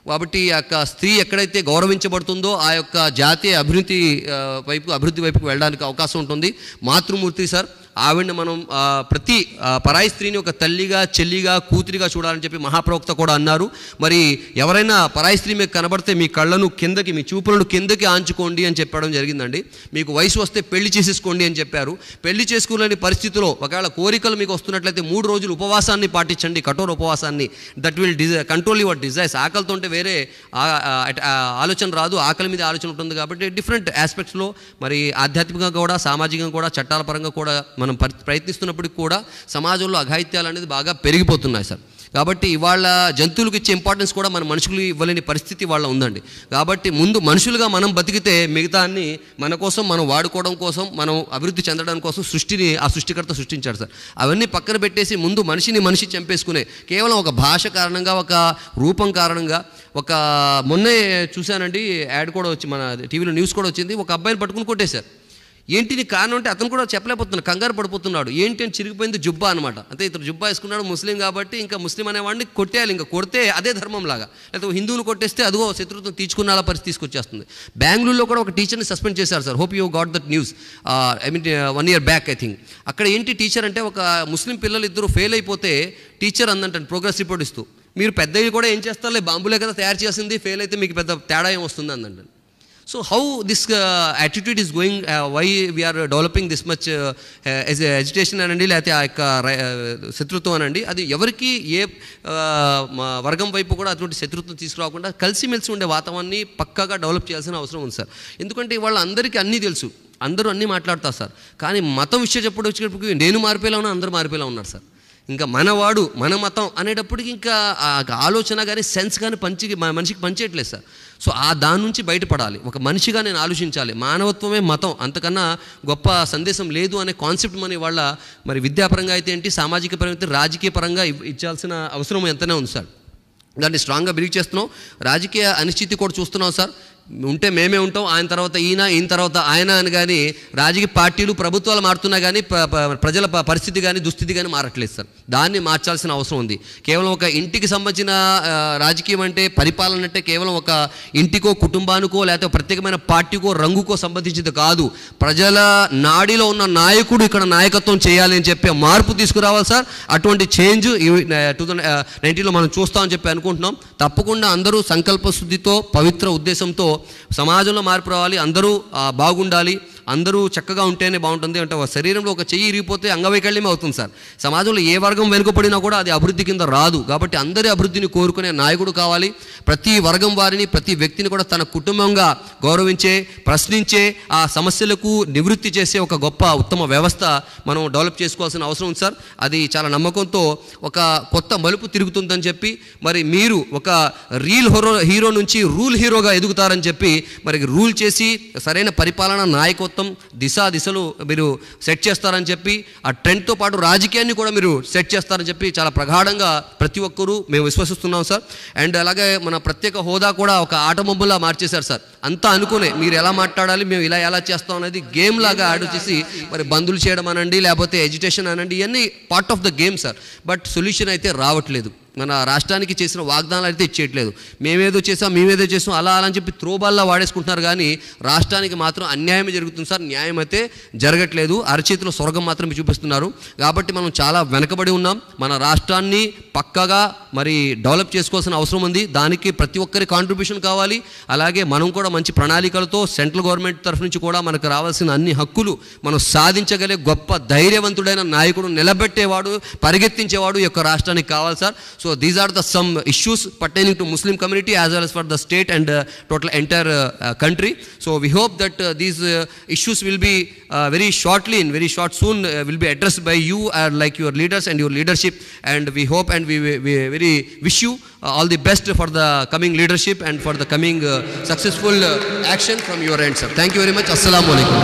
కాబట్టి ఆ యొక్క స్త్రీ ఎక్కడైతే గౌరవించబడుతుందో ఆ యొక్క జాతీయ అభివృద్ధి ఆ, వైపు అభివృద్ధి వైపుకు వెళ్ళడానికి అవకాశం ఉంటుంది మాతృమూర్తి సార్ ఆవిడని మనం ఆ, ప్రతి ఆ, పరాయి స్త్రీని ఒక తల్లిగా చెల్లిగా కూతురిగా చూడాలని చెప్పి మహాప్రవక్త కూడా అన్నారు మరి ఎవరైనా పరాయి స్త్రీ మీకు కనబడితే మీ కళ్ళను కిందకి మీ చూపులను కిందకి ఆంచుకోండి అని చెప్పడం జరిగిందండి మీకు వయసు వస్తే పెళ్లి చేసేసుకోండి అని చెప్పారు పెళ్లి చేసుకోలేని పరిస్థితిలో ఒకవేళ కోరికలు మీకు వస్తున్నట్లయితే మూడు రోజులు ఉపవాసాన్ని పాటించండి కఠోర ఉపవాసాన్ని దట్ విల్ డిజై కంట్రోల్ యువర్ డిజైర్స్ ఆకలితో ఉంటే వేరే ఆ- ఆ- ఆ ఆలోచన రాదు ఆకలి మీద ఆలోచన ఉంటుంది కాబట్టి డిఫరెంట్ ఆస్పెక్ట్స్లో మరి ఆధ్యాత్మికంగా కూడా సామాజికంగా కూడా చట్టాల పరంగా కూడా మనం పరి- ప్రయత్నిస్తున్నప్పటికీ కూడా సమాజంలో అఘాయిత్యాలు అనేది బాగా పెరిగిపోతున్నాయి సార్ కాబట్టి ఇవాళ జంతువులకు ఇచ్చే ఇంపార్టెన్స్ కూడా మన మనుషులు ఇవ్వలేని పరిస్థితి వాళ్ళ ఉందండి కాబట్టి ముందు మనుషులుగా మనం బతికితే మిగతాన్ని మన కోసం మనం వాడుకోవడం కోసం మనం అభివృద్ధి చెందడం కోసం సృష్టిని ఆ సృష్టికర్త సృష్టించాడు సార్ అవన్నీ పక్కన పెట్టేసి ముందు మనిషిని మనిషి చంపేసుకునే కేవలం ఒక భాష కారణంగా ఒక రూపం కారణంగా ఒక మొన్నే చూశానండి యాడ్ కూడా వచ్చి మన టీవీలో న్యూస్ కూడా వచ్చింది ఒక అబ్బాయిని పట్టుకుని కొట్టేశారు ఏంటి నీ కారణం అంటే అతను కూడా చెప్పలేకపోతున్నాడు కంగారు పడిపోతున్నాడు ఏంటి అని చిరిగిపోయింది జుబ్బా అనమాట అంటే ఇతను జుబ్బా వేసుకున్నాడు ముస్లిం కాబట్టి ఇంకా ముస్లిం అనేవాడిని కొట్టేయాలి ఇంకా కొడితే అదే ధర్మం లాగా లేకపోతే హిందువులు కొట్టేస్తే అదిగో శత్రుత్వం తీర్చుకున్న పరిస్థితి తీసుకొచ్చేస్తుంది బెంగళూరులో కూడా ఒక టీచర్ని సస్పెండ్ చేశారు sir hope you got that news I mean one year back I think అక్కడ ఏంటి టీచర్ అంటే ఒక ముస్లిం పిల్లలు ఇద్దరు ఫెయిల్ అయిపోతే టీచర్ అందంట ప్రోగ్రెస్ రిపోర్ట్ ఇస్తూ మీరు పెద్దవి కూడా ఏం చేస్తారులే బాంబులే కదా తయారు చేసింది ఫెయిల్ అయితే మీకు పెద్ద తేడా ఏం వస్తుంది అందండి so how this attitude is going why we are developing this much education అనండి లేకపోతే ఆ యొక్క రై- uh, శత్రుత్వం అనండి అది ఎవరికి ఏ uh, మా వర్గం వైపు కూడా అటువంటి శత్రుత్వం తీసుకురాకుండా కలిసిమెలిసి ఉండే వాతావరణాన్ని పక్కాగా డెవలప్ చేయాల్సిన అవసరం ఉంది సార్ ఎందుకంటే వాళ్ళ అందరికీ అన్నీ తెలుసు అందరూ అన్నీ మాట్లాడతారు సార్ కానీ మతం విషయం చెప్పుడు వచ్చేటప్పటికి నేను మారిపోయేలా ఉన్నా అందరూ మారిపోయేలా ఉన్నారు సార్ ఇంకా మనవాడు మన మతం అనేటప్పటికి ఇంకా ఆ ఆలోచన కానీ సెన్స్ కానీ పంచి మన మనిషికి పంచేయట్లేదు సార్ సో ఆ దాని నుంచి బయటపడాలి ఒక మనిషిగా నేను ఆలోచించాలి మానవత్వమే మతం అంతకన్నా గొప్ప సందేశం లేదు అనే కాన్సెప్ట్ మన వాళ్ళ మరి విద్యాపరంగా అయితే ఏంటి సామాజిక పరంగా అయితే రాజకీయ పరంగా ఇవ్- ఇచ్చాల్సిన అవసరం ఎంతనే ఉంది సార్ దాన్ని స్ట్రాంగ్గా బిలీవ్ చేస్తున్నాం రాజకీయ అనిశ్చితి కూడా చూస్తున్నాం సార్ ఉంటే మేమే ఉంటాం ఆయన తర్వాత ఈయన ఈయన తర్వాత ఆయన అని కానీ రాజకీయ పార్టీలు ప్రభుత్వాలు మారుతున్నా కానీ ప- ప- ప్రజల ప- పరిస్థితి కానీ దుస్థితి కానీ మారట్లేదు సార్ దాన్ని మార్చాల్సిన అవసరం ఉంది కేవలం ఒక ఇంటికి సంబంధించిన ఆ, రాజకీయం అంటే పరిపాలన అంటే కేవలం ఒక ఇంటికో కుటుంబానికో లేకపోతే ప్రత్యేకమైన పార్టీకో రంగుకో సంబంధించింది కాదు ప్రజల నాడిలో ఉన్న నాయకుడు ఇక్కడ నాయకత్వం చేయాలి అని చెప్పి మార్పు తీసుకురావాలి సార్ అటువంటి చేంజ్ టూ థౌజండ్ నైన్టీన్లో మనం చూస్తామని చెప్పి అనుకుంటున్నాం తప్పకుండా అందరూ సంకల్ప శుద్ధితో పవిత్ర ఉద్దేశంతో సమాజంలో మార్పు రావాలి అందరూ ఆ, బాగుండాలి అందరూ చక్కగా ఉంటేనే బాగుంటుంది అంటే ఒక శరీరంలో ఒక చెయ్యి ఇరిగిపోతే అంగవైకల్యమే అవుతుంది సార్ సమాజంలో ఏ వర్గం వెనుకబడినా కూడా అది అభివృద్ధి కింద రాదు కాబట్టి అందరి అభివృద్ధిని కోరుకునే నాయకుడు కావాలి ప్రతి వర్గం వారిని ప్రతి వ్యక్తిని కూడా తన కుటుంబంగా గౌరవించే ప్రశ్నించే ఆ సమస్యలకు నివృత్తి చేసే ఒక గొప్ప ఉత్తమ వ్యవస్థ మనం డెవలప్ చేసుకోవాల్సిన అవసరం ఉంది సార్ అది చాలా నమ్మకంతో ఒక కొత్త మలుపు తిరుగుతుందని చెప్పి మరి మీరు ఒక రీల్ హీరో హీరో నుంచి రూల్ హీరోగా ఎదుగుతారని చెప్పి మరి రూల్ చేసి సరైన పరిపాలన నాయకత్వం దిశా దిశలు మీరు సెట్ చేస్తారని చెప్పి ఆ ట్రెండ్తో పాటు రాజకీయాన్ని కూడా మీరు సెట్ చేస్తారని చెప్పి చాలా ప్రగాఢంగా ప్రతి ఒక్కరూ మేము విశ్వసిస్తున్నాం సార్ అండ్ అలాగే మన ప్రత్యేక హోదా కూడా ఒక ఆటోమొబైల్లా మార్చేశారు సార్ అంతా అనుకునే మీరు ఎలా మాట్లాడాలి మేము ఇలా ఎలా చేస్తాం అనేది గేమ్ లాగా యాడ్ చేసి మరి బంధులు చేయడం అనండి లేకపోతే ఎడ్యుకేషన్ అనండి ఇవన్నీ part of the game sir but solution అయితే రావట్లేదు మన రాష్ట్రానికి చేసిన వాగ్దానాలు అయితే ఇచ్చేయట్లేదు మేమేదో చేసాం మేమేదో చేసాం అలా అలా అని చెప్పి త్రోబాల్లా వాడేసుకుంటున్నారు కానీ రాష్ట్రానికి మాత్రం అన్యాయం జరుగుతుంది సార్ న్యాయం అయితే జరగట్లేదు అరచేతిలో స్వర్గం మాత్రమే చూపిస్తున్నారు కాబట్టి మనం చాలా వెనకబడి ఉన్నాం మన రాష్ట్రాన్ని పక్కగా మరి డెవలప్ చేసుకోవాల్సిన అవసరం ఉంది దానికి ప్రతి ఒక్కరి కాంట్రిబ్యూషన్ కావాలి అలాగే మనం కూడా మంచి ప్రణాళికలతో సెంట్రల్ గవర్నమెంట్ తరఫు నుంచి కూడా మనకు రావాల్సిన అన్ని హక్కులు మనం సాధించగలే గొప్ప ధైర్యవంతుడైన నాయకుడు నిలబెట్టేవాడు పరిగెత్తించేవాడు ఈ యొక్క రాష్ట్రానికి కావాలి sir so these are the some issues pertaining to Muslim community as well as for the state and total entire country so we hope that these issues will be very shortly in very short soon will be addressed by you like your leaders and your leadership and we hope and we very wish you all the best for the coming leadership and for the coming successful action from your end sir thank you very much అస్సలం అయికం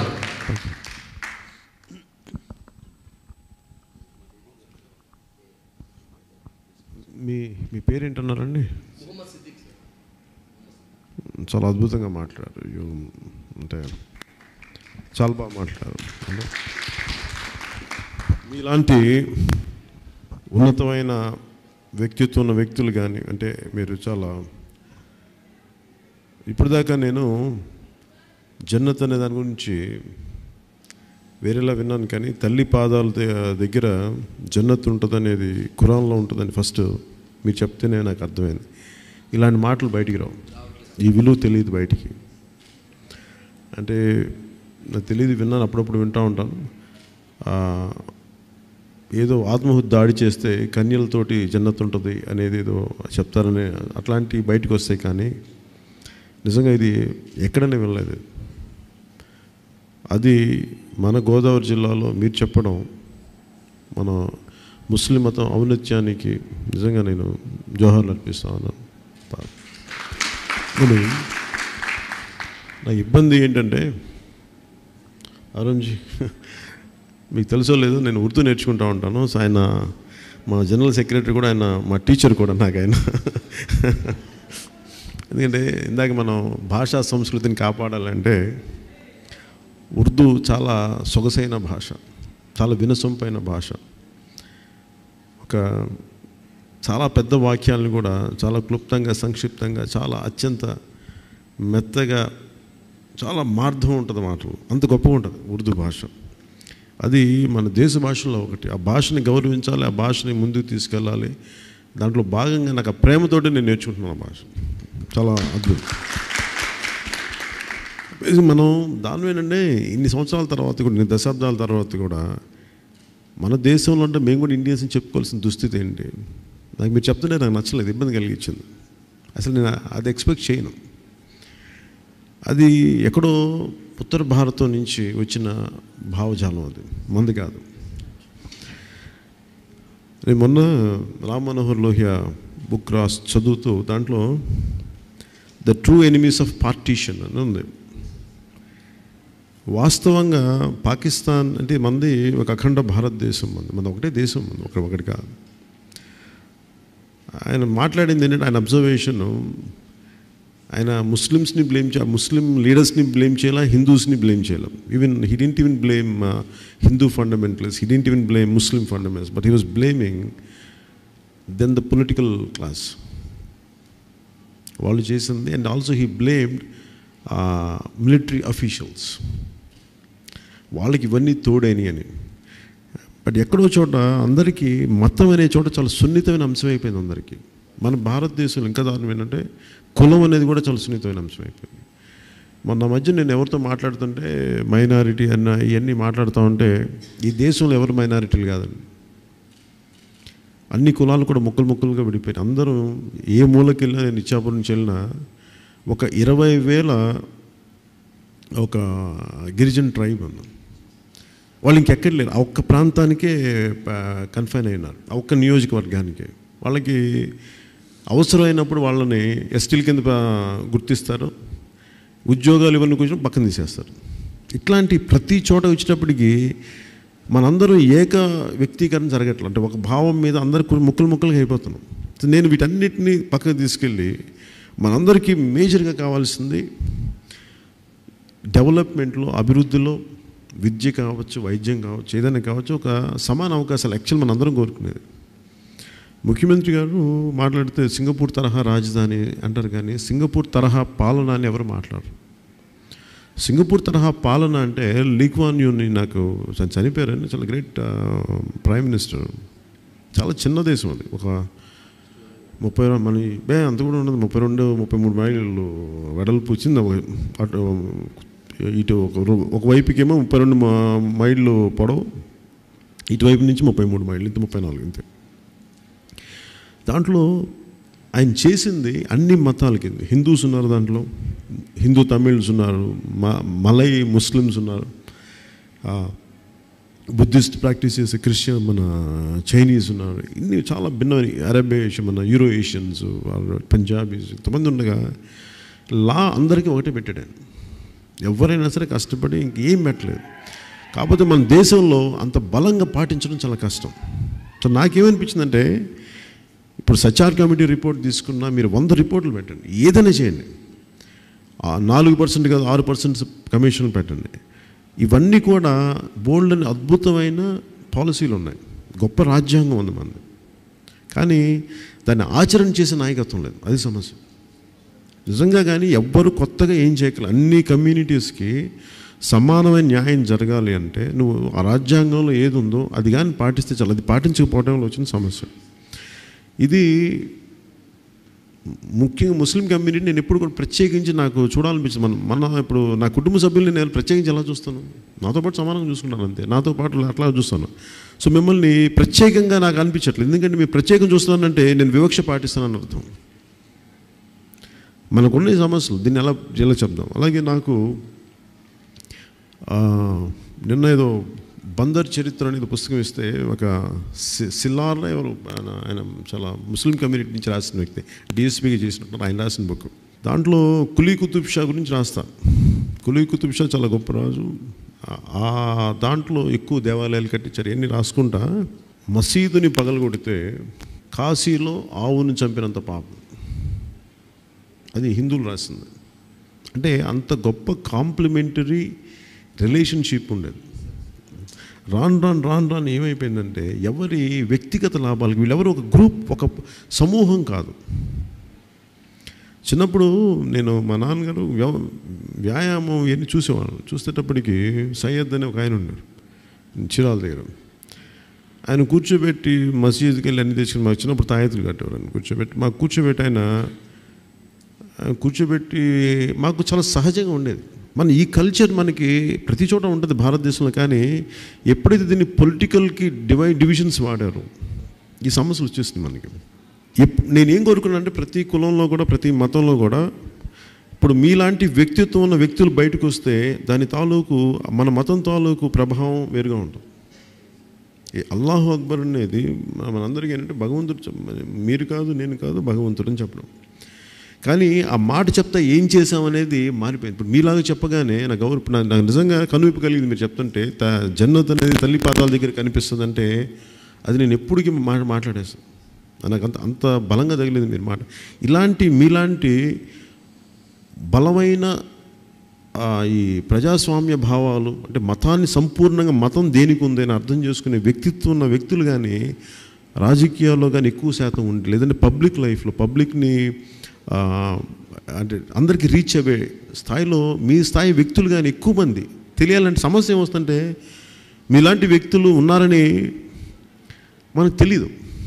మీ మీ పేరేంటన్నారండి చాలా అద్భుతంగా మాట్లాడారు you- అంటే చాలా బాగా మాట్లాడారు అంటే మీలాంటి ఉన్నతమైన వ్యక్తిత్వం ఉన్న వ్యక్తులు కానీ అంటే మీరు చాలా ఇప్పటిదాకా నేను జన్నత్ అనే దాని గురించి వేరేలా విన్నాను కానీ తల్లి పాదాల ద- దగ్గర జన్నత్ ఉంటుందనేది ఖురాన్లో ఉంటుందని ఫస్ట్ మీరు చెప్తేనే నాకు అర్థమైంది ఇలాంటి మాటలు బయటికి రావు ఈ విలువ తెలియదు బయటికి అంటే నాకు తెలియదు విన్నాను అప్పుడప్పుడు వింటూ ఉంటాను ఆ, ఏదో ఆత్మహత్య దాడి చేస్తే కన్యలతోటి జన్నత్ ఉంటుంది అనేది ఏదో చెప్తారని అట్లాంటి బయటకు వస్తాయి కానీ నిజంగా ఇది ఎక్కడనే వెళ్ళలేదు అది మన గోదావరి జిల్లాలో మీరు చెప్పడం మన ముస్లిం మతం ఔన్నత్యానికి నిజంగా నేను జోహార్లు అర్పిస్తా ఉన్నాను నేను నా ఇబ్బంది ఏంటంటే అరుణ్జీ మీకు తెలుసో లేదో నేను ఉర్దూ నేర్చుకుంటా ఉంటాను సో ఆయన మా జనరల్ సెక్రటరీ కూడా ఆయన మా టీచర్ కూడా నాకు ఆయన ఎందుకంటే ఇందాక మనం భాషా సంస్కృతిని కాపాడాలంటే ఉర్దూ చాలా సొగసైన భాష చాలా వినసొంపైన భాష ఒక చాలా పెద్ద వాక్యాలను కూడా చాలా క్లుప్తంగా సంక్షిప్తంగా చాలా అత్యంత మెత్తగా చాలా మార్ధం ఉంటుంది మాటలు అంత గొప్పగా ఉంటుంది ఉర్దూ భాష అది మన దేశ భాషలో ఒకటి ఆ భాషని గౌరవించాలి ఆ భాషని ముందుకు తీసుకెళ్ళాలి దాంట్లో భాగంగా నాకు ఆ ప్రేమతోటి నేను నేర్చుకుంటున్నాను ఆ భాష చాలా అద్భుతం ఇది మనం దాని ఏంటంటే ఇన్ని సంవత్సరాల తర్వాత కూడా ఇన్ని దశాబ్దాల తర్వాత కూడా మన దేశంలో అంటే మేము కూడా ఇండియన్స్ అని చెప్పుకోవాల్సిన దుస్థితి ఏంటి నాకు మీరు చెప్తుంటే నాకు నచ్చలేదు ఇబ్బంది కలిగించింది అసలు నేను అది ఎక్స్పెక్ట్ చేయను అది ఎక్కడో ఉత్తర భారతం నుంచి వచ్చిన భావజాలం అది మంది కాదు నేను మొన్న రామ్ మనోహర్ లోహియా బుక్ రాస్ చదువుతూ దాంట్లో the true enemies of partition అని ఉంది వాస్తవంగా పాకిస్తాన్ అంటే మంది ఒక అఖండ భారతదేశం మంది మన ఒకటే దేశం మంది ఒక ఒకటి కాదు ఆయన మాట్లాడింది ఏంటంటే ఆయన అబ్జర్వేషన్ ఆయన ముస్లిమ్స్ని బ్లేమ్ చే ముస్లిం లీడర్స్ని బ్లేమ్ చేయాలా హిందూస్ని బ్లేమ్ చేయాలి even he didn't even blame Hindu fundamentals he didn't even blame Muslim fundamentals but he was blaming then the political class వాళ్ళు చేసింది and also he blamed military officials వాళ్ళకి ఇవన్నీ తోడైనవి అని బట్ ఎక్కడో చోట అందరికీ మతం అనే చోట చాలా సున్నితమైన అంశం అయిపోయింది అందరికీ మన భారతదేశంలో ఇంకా దారుణం ఏంటంటే కులం అనేది కూడా చాలా సున్నితమైన అంశం అయిపోయింది మొన్న మధ్య నేను ఎవరితో మాట్లాడుతుంటే మైనారిటీ అన్న ఇవన్నీ మాట్లాడుతూ ఉంటే ఈ దేశంలో ఎవరు మైనారిటీలు కాదండి అన్ని కులాలు కూడా ముక్కలు ముక్కలుగా విడిపోయాయి అందరూ ఏ మూలకి వెళ్ళినా నేను ఇచ్చాపురం నుంచి వెళ్ళినా ఒక ఇరవై వేల ఒక గిరిజన ట్రైబ్ ఉంది వాళ్ళు ఇంకెక్కడ లేరు ఆ ఒక్క ప్రాంతానికే కన్ఫైన్ అయినారు ఆ ఒక్క నియోజకవర్గానికి వాళ్ళకి అవసరమైనప్పుడు వాళ్ళని ఎస్టీల కింద ప- గుర్తిస్తారు ఉద్యోగాలు ఇవన్నీ కొంచెం పక్కన తీసేస్తారు ఇట్లాంటి ప్రతి చోట వచ్చినప్పటికీ మనందరూ ఏక వ్యక్తీకరణ జరగట్లేదు అంటే ఒక భావం మీద అందరు కు- ముక్కలు ముక్కలుగా అయిపోతున్నాం సో నేను వీటన్నిటిని పక్కకు తీసుకెళ్ళి మనందరికీ మేజర్గా కావాల్సింది డెవలప్మెంట్లో అభివృద్ధిలో విద్య కావచ్చు వైద్యం కావచ్చు ఏదైనా కావచ్చు ఒక సమాన అవకాశాలు యాక్చువల్ మన అందరం కోరుకునేది ముఖ్యమంత్రి గారు మాట్లాడితే సింగపూర్ తరహా రాజధాని అంటారు కానీ సింగపూర్ తరహా పాలన అని ఎవరు మాట్లాడరు సింగపూర్ తరహా పాలన అంటే లీక్వాన్ యూని నాకు చ- చనిపోయారని చాలా గ్రేట్ ప్రైమ్ మినిస్టర్ చాలా చిన్న దేశం అది ఒక ముప్పై రెండు మన బే అంత కూడా ఉండదు ముప్పై రెండు ముప్పై మూడు మైళ్ళు వెడల్పు వచ్చింది ఒక అటు ఇటు ఒక రో- ఒక వైపుకేమో ముప్పై రెండు మా- మైళ్ళు పొడవు ఇటువైపు నుంచి ముప్పై మూడు మైళ్ళు ఇంత ముప్పై నాలుగు ఇంతే దాంట్లో ఆయన చేసింది అన్ని మతాల కింద హిందూస్ ఉన్నారు దాంట్లో హిందూ తమిళ్స్ ఉన్నారు మ మలై ముస్లిమ్స్ ఉన్నారు ఆ, బుద్ధిస్ట్ ప్రాక్టీస్ చేసే క్రిస్టియన్ మన చైనీస్ ఉన్నారు ఇన్ని చాలా భిన్నమైన అరబ్ ఏషియన్ మన యూరో ఏషియన్స్ వాళ్ళు పంజాబీస్ ఇంతమంది ఉండగా లా అందరికీ ఒకటే పెట్టాడు ఆయన ఎవరైనా సరే కష్టపడి ఇంకేం పెట్టలేదు కాకపోతే మన దేశంలో అంత బలంగా పాటించడం చాలా కష్టం సో నాకేమనిపించిందంటే ఇప్పుడు సచార్ కమిటీ రిపోర్ట్ తీసుకున్నా మీరు వంద రిపోర్ట్లు పెట్టండి ఏదైనా చేయండి ఆ నాలుగు పర్సెంట్ కాదు ఆరు పర్సెంట్ కమిషన్లు పెట్టండి ఇవన్నీ కూడా బోల్డ్ అని అద్భుతమైన పాలసీలు ఉన్నాయి గొప్ప రాజ్యాంగం ఉంది మనది కానీ దాన్ని ఆచరణ చేసే నాయకత్వం లేదు అది సమస్య నిజంగా కానీ ఎవ్వరు కొత్తగా ఏం చేయగలరు అన్ని కమ్యూనిటీస్కి సమానమైన న్యాయం జరగాలి అంటే నువ్వు ఆ రాజ్యాంగంలో ఏది ఉందో అది కానీ పాటిస్తే చాలు అది పాటించకపోవడంలో వచ్చిన సమస్య ఇది ముఖ్యంగా ముస్లిం కమ్యూనిటీ నేను ఎప్పుడు కూడా ప్రత్యేకించి నాకు చూడాలనిపించింది మన మన ఇప్పుడు నా కుటుంబ సభ్యుల్ని నేను ప్రత్యేకించి ఎలా చూస్తాను నాతో పాటు సమానంగా చూసుకుంటాను అంతే నాతో పాటు అట్లా చూస్తాను సో మిమ్మల్ని ప్రత్యేకంగా నాకు అనిపించట్లేదు ఎందుకంటే మీరు ప్రత్యేకం చూస్తున్నానంటే నేను వివక్ష పాటిస్తానని అర్థం మనకున్న ఈ సమస్యలు దీన్ని ఎలా ఎలా చెప్దాం అలాగే నాకు ఆ, నిన్న ఏదో బందర్ చరిత్ర అనేది పుస్తకం ఇస్తే ఒక సి- సిల్లార్లో ఎవరు ఆయన ఆయన చాలా ముస్లిం కమ్యూనిటీ నుంచి రాసిన వ్యక్తి డిఎస్పీగా చేసినట్టు ఆయన రాసిన బుక్ దాంట్లో కులీ కుతుబ్ షా గురించి రాస్తా కులీ కుతుబ్ షా చాలా గొప్ప రాజు ఆ- ఆ దాంట్లో ఎక్కువ దేవాలయాలు కట్టించారు ఎన్ని రాసుకుంటా మసీదుని పగలగొడితే కాశీలో ఆవును చంపినంత పాపం అది హిందువులు రాసింది అంటే అంత గొప్ప కాంప్లిమెంటరీ రిలేషన్షిప్ ఉండేది రాను రాను రాను రాను ఏమైపోయిందంటే ఎవరి వ్యక్తిగత లాభాలకు వీళ్ళెవరు ఒక గ్రూప్ ఒక సమూహం కాదు చిన్నప్పుడు నేను మా నాన్నగారు వ్యవ వ్యాయామం ఇవన్నీ చూసేవాళ్ళం చూసేటప్పటికి సయ్యద్ అనే ఒక ఆయన ఉన్నాడు చిరాల దగ్గర ఆయన కూర్చోబెట్టి మసీదుకి వెళ్ళి అన్ని తెచ్చుకుని మాకు చిన్నప్పుడు తాయెత్తులు కట్టేవారు ఆయన కూర్చోబెట్టి మాకు కూర్చోబెట్టి ఆయన ఆయన కూర్చోబెట్టి మాకు చాలా సహజంగా ఉండేది మన ఈ కల్చర్ మనకి ప్రతి చోట ఉంటుంది భారతదేశంలో కానీ ఎప్పుడైతే దీన్ని పొలిటికల్కి డివైడ్ డివిజన్స్ వాడారు ఈ సమస్యలు వచ్చేసింది మనకి ఎప్ నేను ఏం కోరుకున్నాను అంటే ప్రతి కులంలో కూడా ప్రతి మతంలో కూడా ఇప్పుడు మీలాంటి వ్యక్తిత్వం ఉన్న వ్యక్తులు బయటకు వస్తే దాని తాలూకు మన మతం తాలూకు ప్రభావం వేరుగా ఉంటుంది ఈ అల్లాహు అక్బర్ అనేది మన- మనందరికీ ఏంటంటే భగవంతుడు చెప్- మీరు కాదు నేను కాదు భగవంతుడు అని చెప్పడం కానీ ఆ మాట చెప్తా ఏం చేశామనేది మారిపోయింది ఇప్పుడు మీలాగా చెప్పగానే నా గౌరవ ఇప్పుడు నాకు నాకు నిజంగా కనువిప్పు కలిగింది మీరు చెప్తుంటే త జన్నత్ అనేది తల్లి పాదాల దగ్గర కనిపిస్తుందంటే అది నేను ఎప్పటికీ మా మాట్లాడేస్తాను నాకు అంత అంత బలంగా తగిలింది మీరు మాట ఇలాంటి మీలాంటి బలమైన ఆ, ఈ ప్రజాస్వామ్య భావాలు అంటే మతాన్ని సంపూర్ణంగా మతం దేనికి ఉంది అని అర్థం చేసుకునే వ్యక్తిత్వం ఉన్న వ్యక్తులు కానీ రాజకీయాల్లో కానీ ఎక్కువ శాతం ఉండి లేదంటే పబ్లిక్ లైఫ్లో పబ్లిక్ని ఆ, అంటే అందరికీ రీచ్ అయ్యే స్థాయిలో మీ స్థాయి వ్యక్తులు కానీ ఎక్కువ మంది తెలియాలంటే సమస్య ఏమొస్తుందంటే మీలాంటి వ్యక్తులు ఉన్నారని మనకు తెలీదు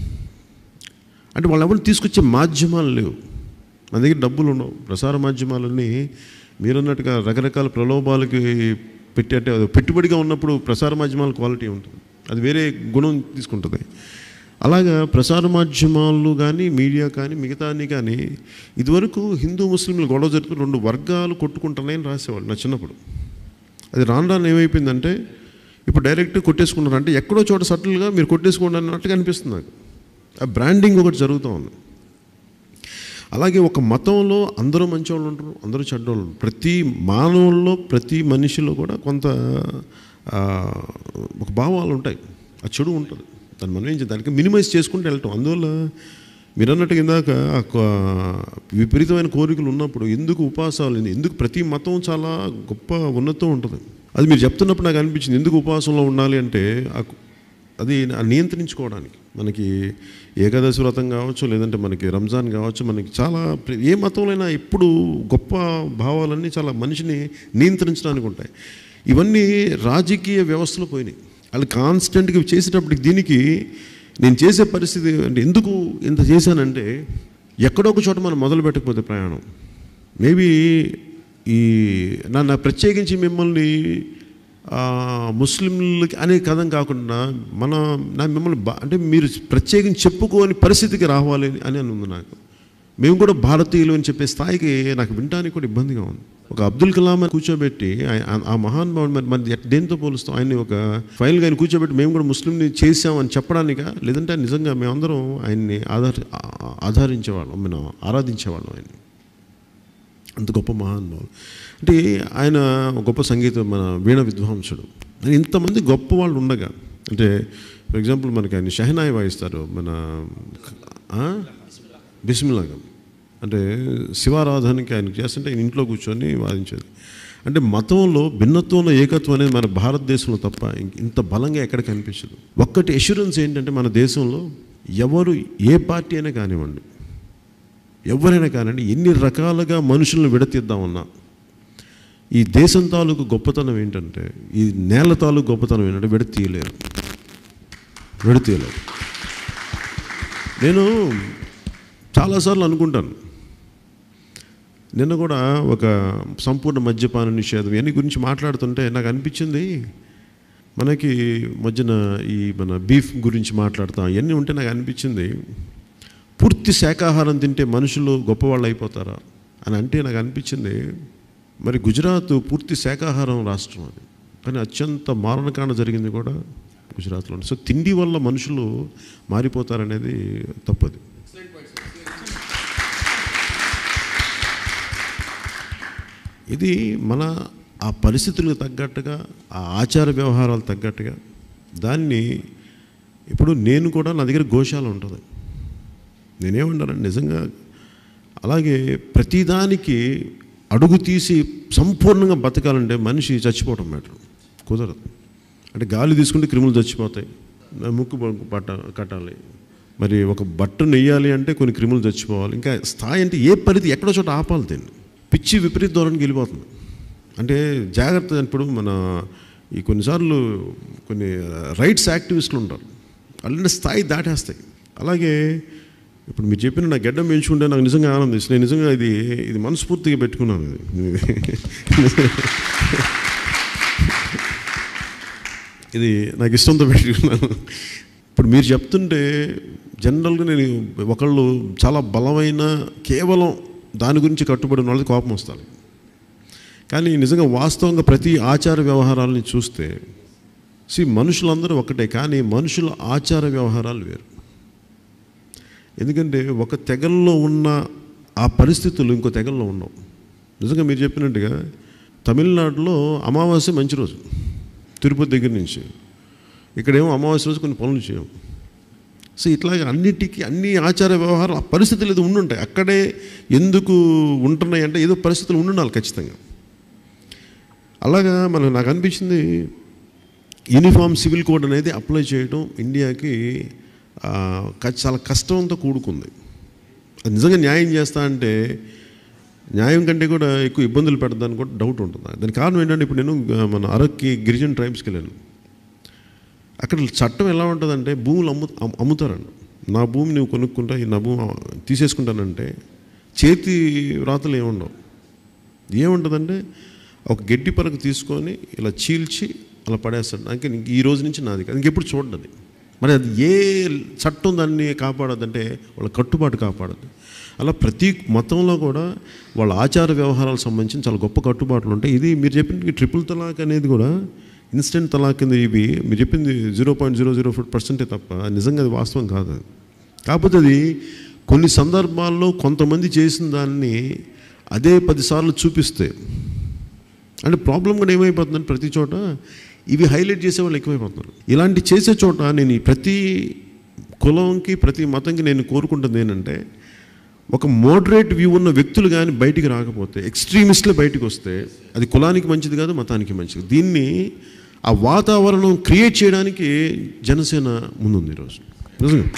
అంటే వాళ్ళు ఎవరిని తీసుకొచ్చే మాధ్యమాలు లేవు మన దగ్గర డబ్బులు ఉండవు ప్రసార మాధ్యమాలన్నీ మీరన్నట్టుగా రకరకాల ప్రలోభాలకి పెట్టి అంటే అది పెట్టుబడిగా ఉన్నప్పుడు ప్రసార మాధ్యమాల క్వాలిటీ ఉంటుంది అది వేరే గుణం తీసుకుంటుంది అలాగా ప్రసార మాధ్యమాలు కానీ మీడియా కానీ మిగతా అన్ని కానీ ఇదివరకు హిందూ ముస్లింలు గొడవ జరుగుతూ రెండు వర్గాలు కొట్టుకుంటున్నాయని రాసేవాళ్ళు నా చిన్నప్పుడు అది రాను రాను ఏమైపోయిందంటే ఇప్పుడు డైరెక్ట్ కొట్టేసుకున్నారు అంటే ఎక్కడో చోట సటిల్గా మీరు కొట్టేసుకోండి అన్నట్టుగా అనిపిస్తుంది నాకు ఆ బ్రాండింగ్ ఒకటి జరుగుతూ ఉంది అలాగే ఒక మతంలో అందరూ మంచివాళ్ళు ఉంటారు అందరూ చెడ్డవాళ్ళు ఉంటారు ప్రతి మానవుల్లో ప్రతి మనిషిలో కూడా కొంత ఆ, ఒక భావాలు ఉంటాయి ఆ చెడు ఉంటుంది దాన్ని మనం ఏం చేయాలి దానికి మినిమైజ్ చేసుకుంటూ వెళ్ళటం అందువల్ల మీరు అన్నట్టుగా ఇందాక ఆ కొ- విపరీతమైన కోరికలు ఉన్నప్పుడు ఎందుకు ఉపవాసాలు ఎందుకు ప్రతి మతం చాలా గొప్ప ఉన్నతం ఉంటుంది అది మీరు చెప్తున్నప్పుడు నాకు అనిపించింది ఎందుకు ఉపవాసంలో ఉండాలి అంటే ఆ అది ఆ నియంత్రించుకోవడానికి మనకి ఏకాదశి వ్రతం కావచ్చు లేదంటే మనకి రంజాన్ కావచ్చు మనకి చాలా ప్ర- ఏ మతంలో ఎప్పుడు గొప్ప భావాలన్నీ చాలా మనిషిని నియంత్రించడానికి ఉంటాయి ఇవన్నీ రాజకీయ వ్యవస్థలో పోయినాయి వాళ్ళు కాన్స్టెంట్గా చేసేటప్పటికి దీనికి నేను చేసే పరిస్థితి అంటే ఎందుకు ఇంత చేశానంటే ఎక్కడో ఒక చోట మనం మొదలు పెట్టకపోతే ప్రయాణం మేబీ ఈ నా నా ప్రత్యేకించి మిమ్మల్ని ఆ, ముస్లింలకి అనే కథం కాకుండా మన నా మిమ్మల్ని బా అంటే మీరు ప్రత్యేకించి చెప్పుకోని పరిస్థితికి రావాలి అని అని ఉంది నాకు మేము కూడా భారతీయులు అని చెప్పే స్థాయికి నాకు వినడానికి కూడా ఇబ్బందిగా ఉంది ఒక అబ్దుల్ కలాం అని కూర్చోబెట్టి ఆయ- ఆ మహానుభావుడు మరి మరి ఎట్- దేనితో పోలుస్తాం ఆయన్ని ఒక ఫైల్ కానీ కూర్చోబెట్టి మేము కూడా ముస్లింని చేసామని చెప్పడానికా లేదంటే నిజంగా మేమందరం ఆయన్ని ఆధార ఆ- ఆధారించేవాళ్ళం మనం ఆరాధించేవాళ్ళం ఆయన్ని అంత గొప్ప మహానుభావులు అంటే ఆయన ఒక గొప్ప సంగీత మన వీణ విద్వాంసుడు అని ఇంతమంది గొప్ప వాళ్ళు ఉండగా అంటే ఫర్ ఎగ్జాంపుల్ మనకి ఆయన షహనాయి వాయిస్తారు మన ఆ? బిస్మిల్లాగా అంటే శివారాధనకి ఆయన చేస్తుంటే ఆయన ఇంట్లో కూర్చొని వాదించేది అంటే మతంలో భిన్నత్వంలో ఏకత్వం అనేది మన భారతదేశంలో తప్ప ఇంక- ఇంత బలంగా ఎక్కడ కనిపించదు ఒక్కటి ఎష్యూరెన్స్ ఏంటంటే మన దేశంలో ఎవరు ఏ పార్టీ అయినా కానివ్వండి ఎవరైనా కానండి ఎన్ని రకాలుగా మనుషులను విడతీద్దామన్నా ఈ దేశం తాలూకు గొప్పతనం ఏంటంటే ఈ నేల తాలూకు గొప్పతనం ఏంటంటే విడతీయలేరు విడతీయలేరు నేను చాలాసార్లు అనుకుంటాను నిన్న కూడా ఒక సంపూర్ణ మద్యపాన నిషేధం ఇవన్నీ గురించి మాట్లాడుతుంటే నాకు అనిపించింది మనకి మధ్యన ఈ మన బీఫ్ గురించి మాట్లాడతాం ఇవన్నీ ఉంటే నాకు అనిపించింది పూర్తి శాకాహారం తింటే మనుషులు గొప్పవాళ్ళు అయిపోతారా అని అంటే నాకు అనిపించింది మరి గుజరాత్ పూర్తి శాకాహారం రాష్ట్రం అది కానీ అత్యంత మారణకాండ జరిగింది కూడా గుజరాత్లో సో తిండి వల్ల మనుషులు మారిపోతారనేది తప్పది ఇది మన ఆ పరిస్థితులకు తగ్గట్టుగా ఆ ఆచార వ్యవహారాలు తగ్గట్టుగా దాన్ని ఇప్పుడు నేను కూడా నా దగ్గర గోశాల ఉంటుంది నేనేమంటానండి నిజంగా అలాగే ప్రతిదానికి అడుగు తీసి సంపూర్ణంగా బతకాలంటే మనిషి చచ్చిపోవటం మ్యాటర్ కుదరదు అంటే గాలి తీసుకుంటే క్రిములు చచ్చిపోతాయి నా ముక్కు ప- పట్ట కట్టాలి మరి ఒక బట్ట నెయ్యాలి అంటే కొన్ని క్రిములు చచ్చిపోవాలి ఇంకా స్థాయి అంటే ఏ పరిధి ఎక్కడో చోట ఆపాలి దీన్ని పిచ్చి విపరీత ధోరణికి వెళ్ళిపోతుంది అంటే జాగ్రత్త ఇప్పుడు మన ఈ కొన్నిసార్లు కొన్ని రైట్స్ యాక్టివిస్టులు ఉంటారు అలాంటి స్థాయి దాటేస్తాయి అలాగే ఇప్పుడు మీరు చెప్పిన నా గడ్డం పెంచుకుంటే నాకు నిజంగా ఆనందిస్తుంది నేను నిజంగా ఇది ఇది మనస్ఫూర్తిగా పెట్టుకున్నాను ఇది ఇది నాకు ఇష్టంతో పెట్టుకున్నాను ఇప్పుడు మీరు చెప్తుంటే జనరల్గా నేను ఒకళ్ళు చాలా బలమైన కేవలం దాని గురించి కట్టుబడిన వాళ్ళకి కోపం వస్తుంది కానీ నిజంగా వాస్తవంగా ప్రతి ఆచార వ్యవహారాలని చూస్తే సి మనుషులందరూ ఒకటే కానీ మనుషుల ఆచార వ్యవహారాలు వేరు ఎందుకంటే ఒక తెగల్లో ఉన్న ఆ పరిస్థితులు ఇంకో తెగల్లో ఉండవు నిజంగా మీరు చెప్పినట్టుగా తమిళనాడులో అమావాస్య మంచి రోజు తిరుపతి దగ్గర నుంచి ఇక్కడేమో అమావాస్య రోజు కొన్ని పనులు చేయము సో ఇట్లాగే అన్నిటికీ అన్ని ఆచార వ్యవహారాలు ఆ పరిస్థితులు ఏదో ఉండుంటాయి అక్కడే ఎందుకు ఉంటున్నాయి అంటే ఏదో పరిస్థితులు ఉండుండాలి ఖచ్చితంగా అలాగా మనకు నాకు అనిపించింది యూనిఫామ్ సివిల్ కోడ్ అనేది అప్లై చేయడం ఇండియాకి ఆ, క- చాలా కష్టంతో కూడుకుంది అది నిజంగా న్యాయం చేస్తా అంటే న్యాయం కంటే కూడా ఎక్కువ ఇబ్బందులు పెడతాను కూడా డౌట్ ఉంటుంది దానికి కారణం ఏంటంటే ఇప్పుడు నేను ఆ, మన అరక్కి గిరిజన ట్రైబ్స్కి వెళ్ళాను అక్కడ చట్టం ఎలా ఉంటుందంటే భూములు అమ్ము అమ్- అమ్ముతారండి నా భూమి నువ్వు కొనుక్కుంటా ఈ నా భూమి తీసేసుకుంటానంటే చేతి వ్రాతలు ఏముండవు ఏముంటుందంటే ఒక గడ్డి పరకు తీసుకొని ఇలా చీల్చి అలా పడేస్తాడు అంటే ఇంక ఈ రోజు నుంచి నాది కాదు ఇంకెప్పుడు చూడదు మరి అది ఏ చట్టం దాన్ని కాపాడదంటే వాళ్ళ కట్టుబాటు కాపాడదు అలా ప్రతి మతంలో కూడా వాళ్ళ ఆచార వ్యవహారాలకు సంబంధించిన చాలా గొప్ప కట్టుబాట్లు ఉంటాయి ఇది మీరు చెప్పిన ట్రిపుల్ తలాక్ అనేది కూడా ఇన్స్టెంట్ తలాక్ కింద ఇవి మీరు చెప్పింది zero point zero zero four పర్సెంటే తప్ప నిజంగా అది వాస్తవం కాదు అది. కాకపోతే అది కొన్ని సందర్భాల్లో కొంతమంది చేసిన దాన్ని అదే పదిసార్లు చూపిస్తే అంటే ప్రాబ్లం కూడా ఏమైపోతుందంటే ప్రతి చోట ఇవి హైలైట్ చేసే వాళ్ళు ఎక్కువైపోతున్నారు ఇలాంటి చేసే చోట నేను ఈ ప్రతి కులంకి ప్రతి మతంకి నేను కోరుకుంటుంది ఏంటంటే ఒక మోడరేట్ వ్యూ ఉన్న వ్యక్తులు కానీ బయటికి రాకపోతే ఎక్స్ట్రీమిస్టులు బయటికి వస్తే అది కులానికి మంచిది కాదు మతానికి మంచిది దీన్ని ఆ వాతావరణం క్రియేట్ చేయడానికి జనసేన ముందుంది ఈరోజు నిజంగా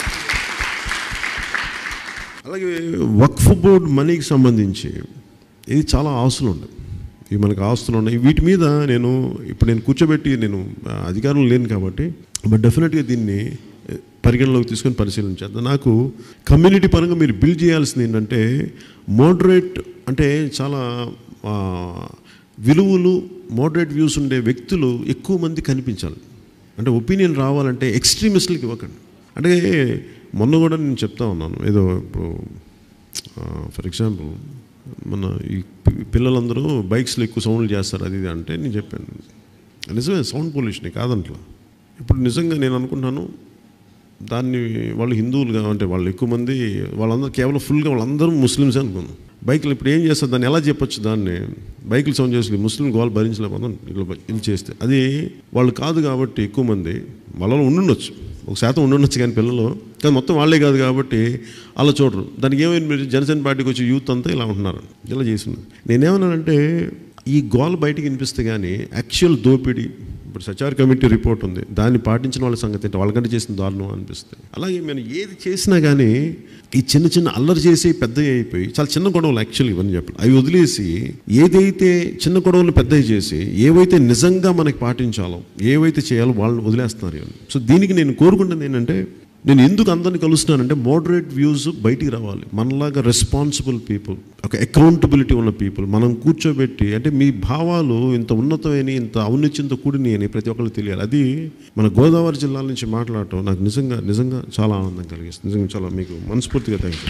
అలాగే వక్ఫ్ బోర్డ్ మనీకి సంబంధించి ఇది చాలా ఆస్తులు ఉన్నాయి ఇవి మనకు ఆస్తులు ఉన్నాయి వీటి మీద నేను ఇప్పుడు నేను కూర్చోబెట్టి నేను ఆ, అధికారం లేను కాబట్టి బట్ డెఫినెట్గా దీన్ని ఆ, పరిగణలోకి తీసుకొని పరిశీలించేద్దాం నాకు కమ్యూనిటీ పరంగా మీరు బిల్డ్ చేయాల్సింది ఏంటంటే మోడరేట్ అంటే చాలా ఆ, విలువలు మోడరేట్ వ్యూస్ ఉండే వ్యక్తులు ఎక్కువ మంది కనిపించాలి అంటే ఒపీనియన్ రావాలంటే ఎక్స్ట్రీమిస్టులకి ఇవ్వకండి అంటే మొన్న కూడా నేను చెప్తా ఉన్నాను ఏదో ఇప్పుడు ఫర్ ఎగ్జాంపుల్ మన ఈ పి- పిల్లలందరూ బైక్స్లో ఎక్కువ సౌండ్లు చేస్తారు అది ఇది అంటే నేను చెప్పాను నిజమే సౌండ్ పొల్యూషన్ కాదంట్లా ఇప్పుడు నిజంగా నేను అనుకుంటున్నాను దాన్ని వాళ్ళు హిందువులుగా అంటే వాళ్ళు ఎక్కువ మంది వాళ్ళందరూ కేవలం ఫుల్గా వాళ్ళందరూ ముస్లిమ్స్ అనుకున్నాం బైక్లు ఇప్పుడు ఏం చేస్తారు దాన్ని ఎలా చెప్పొచ్చు దాన్ని బైకులు సౌండ్ చేసి ముస్లిం వాళ్ళు భరించలేకపోతాం ఇట్లా ఇది చేస్తే అది వాళ్ళు కాదు కాబట్టి ఎక్కువ మంది వాళ్ళలో ఉండుండొచ్చు ఒక శాతం ఉండుండొచ్చు కానీ పిల్లలు కానీ మొత్తం వాళ్ళే కాదు కాబట్టి అలా చూడరు దానికి ఏమైంది మీరు జనసేన పార్టీకి వచ్చి యూత్ అంతా ఇలా ఉంటున్నారు ఇలా చేసింది నేనేమన్నానంటే ఈ గోల్ బయటికి వినిపిస్తే కానీ యాక్చువల్ దోపిడీ ఇప్పుడు సచార్ కమిటీ రిపోర్ట్ ఉంది దాన్ని పాటించిన వాళ్ళ సంగతి ఏంటి వాళ్ళకంటే చేసిన దారుణం అనిపిస్తుంది అలాగే మనం ఏది చేసినా కానీ ఈ చిన్న చిన్న అల్లరి చేసి పెద్ద అయిపోయి చాలా చిన్న గొడవలు యాక్చువల్లీ ఇవన్నీ చెప్పాలి అవి వదిలేసి ఏదైతే చిన్న గొడవలు పెద్దవి చేసి ఏవైతే నిజంగా మనకి పాటించాలో ఏవైతే చేయాలో వాళ్ళని వదిలేస్తున్నారు ఇవన్నీ సో దీనికి నేను కోరుకుంటుంది ఏంటంటే నేను ఎందుకు అందరిని కలుస్తున్నానంటే మోడరేట్ వ్యూస్ బయటికి రావాలి మనలాగా రెస్పాన్సిబుల్ పీపుల్ ఒక అకౌంటబిలిటీ ఉన్న పీపుల్ మనం కూర్చోబెట్టి అంటే మీ భావాలు ఇంత ఉన్నతమైన ఇంత ఔన్నత్యంతో కూడిని అని ప్రతి ఒక్కరు తెలియాలి అది మన గోదావరి జిల్లాల నుంచి మాట్లాడటం నాకు నిజంగా నిజంగా చాలా ఆనందం కలిగిస్తుంది నిజంగా చాలా మీకు మనస్ఫూర్తిగా థ్యాంక్స్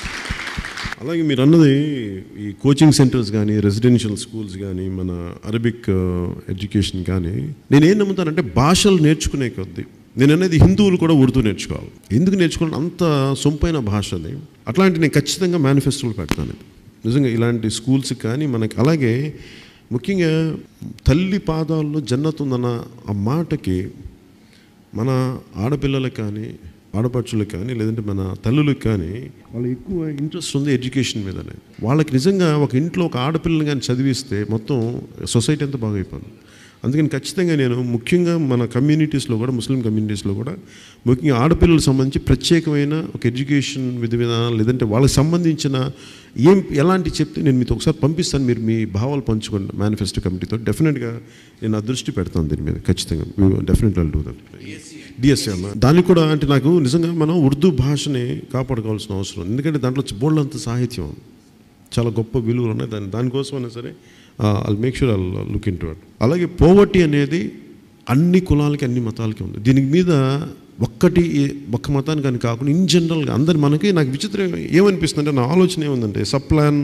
అలాగే మీరు అన్నది ఈ కోచింగ్ సెంటర్స్ కానీ రెసిడెన్షియల్ స్కూల్స్ కానీ మన అరబిక్ ఎడ్యుకేషన్ కానీ నేనేం నమ్ముతానంటే భాషలు నేర్చుకునే కొద్దీ నేను అనేది హిందువులు కూడా ఉర్దూ నేర్చుకోవాలి ఎందుకు నేర్చుకోవాలి అంత సొంపైన భాష అది అట్లాంటి నేను ఖచ్చితంగా మేనిఫెస్టోలు పెడతాను నిజంగా ఇలాంటి స్కూల్స్ కానీ మనకి అలాగే ముఖ్యంగా తల్లి పాదాల్లో జన్నత్ ఉందన్న ఆ మాటకి మన ఆడపిల్లలకు కానీ ఆడపడుచులకు కానీ లేదంటే మన తల్లులకు కానీ వాళ్ళ ఎక్కువ ఇంట్రెస్ట్ ఉంది ఎడ్యుకేషన్ మీదనే వాళ్ళకి నిజంగా ఒక ఇంట్లో ఒక ఆడపిల్లని కానీ చదివిస్తే మొత్తం సొసైటీ అంతా బాగైపోతుంది అందుకని ఖచ్చితంగా నేను ముఖ్యంగా మన కమ్యూనిటీస్లో కూడా ముస్లిం కమ్యూనిటీస్లో కూడా ముఖ్యంగా ఆడపిల్లలకు సంబంధించి ప్రత్యేకమైన ఒక ఎడ్యుకేషన్ విధి విధానాలు లేదంటే వాళ్ళకి సంబంధించిన ఏం ఎలాంటి చెప్తే నేను మీతో ఒకసారి పంపిస్తాను మీరు మీ భావాలు పంచుకోండి మేనిఫెస్టో కమిటీతో డెఫినెట్గా నేను ఆ దృష్టి పెడతాను దీని మీద ఖచ్చితంగా డెఫినెట్గా డూ దట్ డిఎస్సీ అన్న దానికి కూడా అంటే నాకు నిజంగా మనం ఉర్దూ భాషని కాపాడుకోవాల్సిన అవసరం ఉంది. ఎందుకంటే దాంట్లో బోళ్ళంత సాహిత్యం ఉంది. చాలా గొప్ప విలువలు ఉన్నాయి దాని దానికోసమైనా సరే I make sure I look into it అలాగే పోవర్టీ అనేది అన్ని కులాలకి అన్ని మతాలకి ఉంది దీని మీద ఒక్కటి ఒక్క మతానికి అని కాకుండా ఇన్ జనరల్గా అందరి మనకి నాకు విచిత్రం ఏమనిపిస్తుంది అంటే నా ఆలోచన ఏముందంటే సబ్ ప్లాన్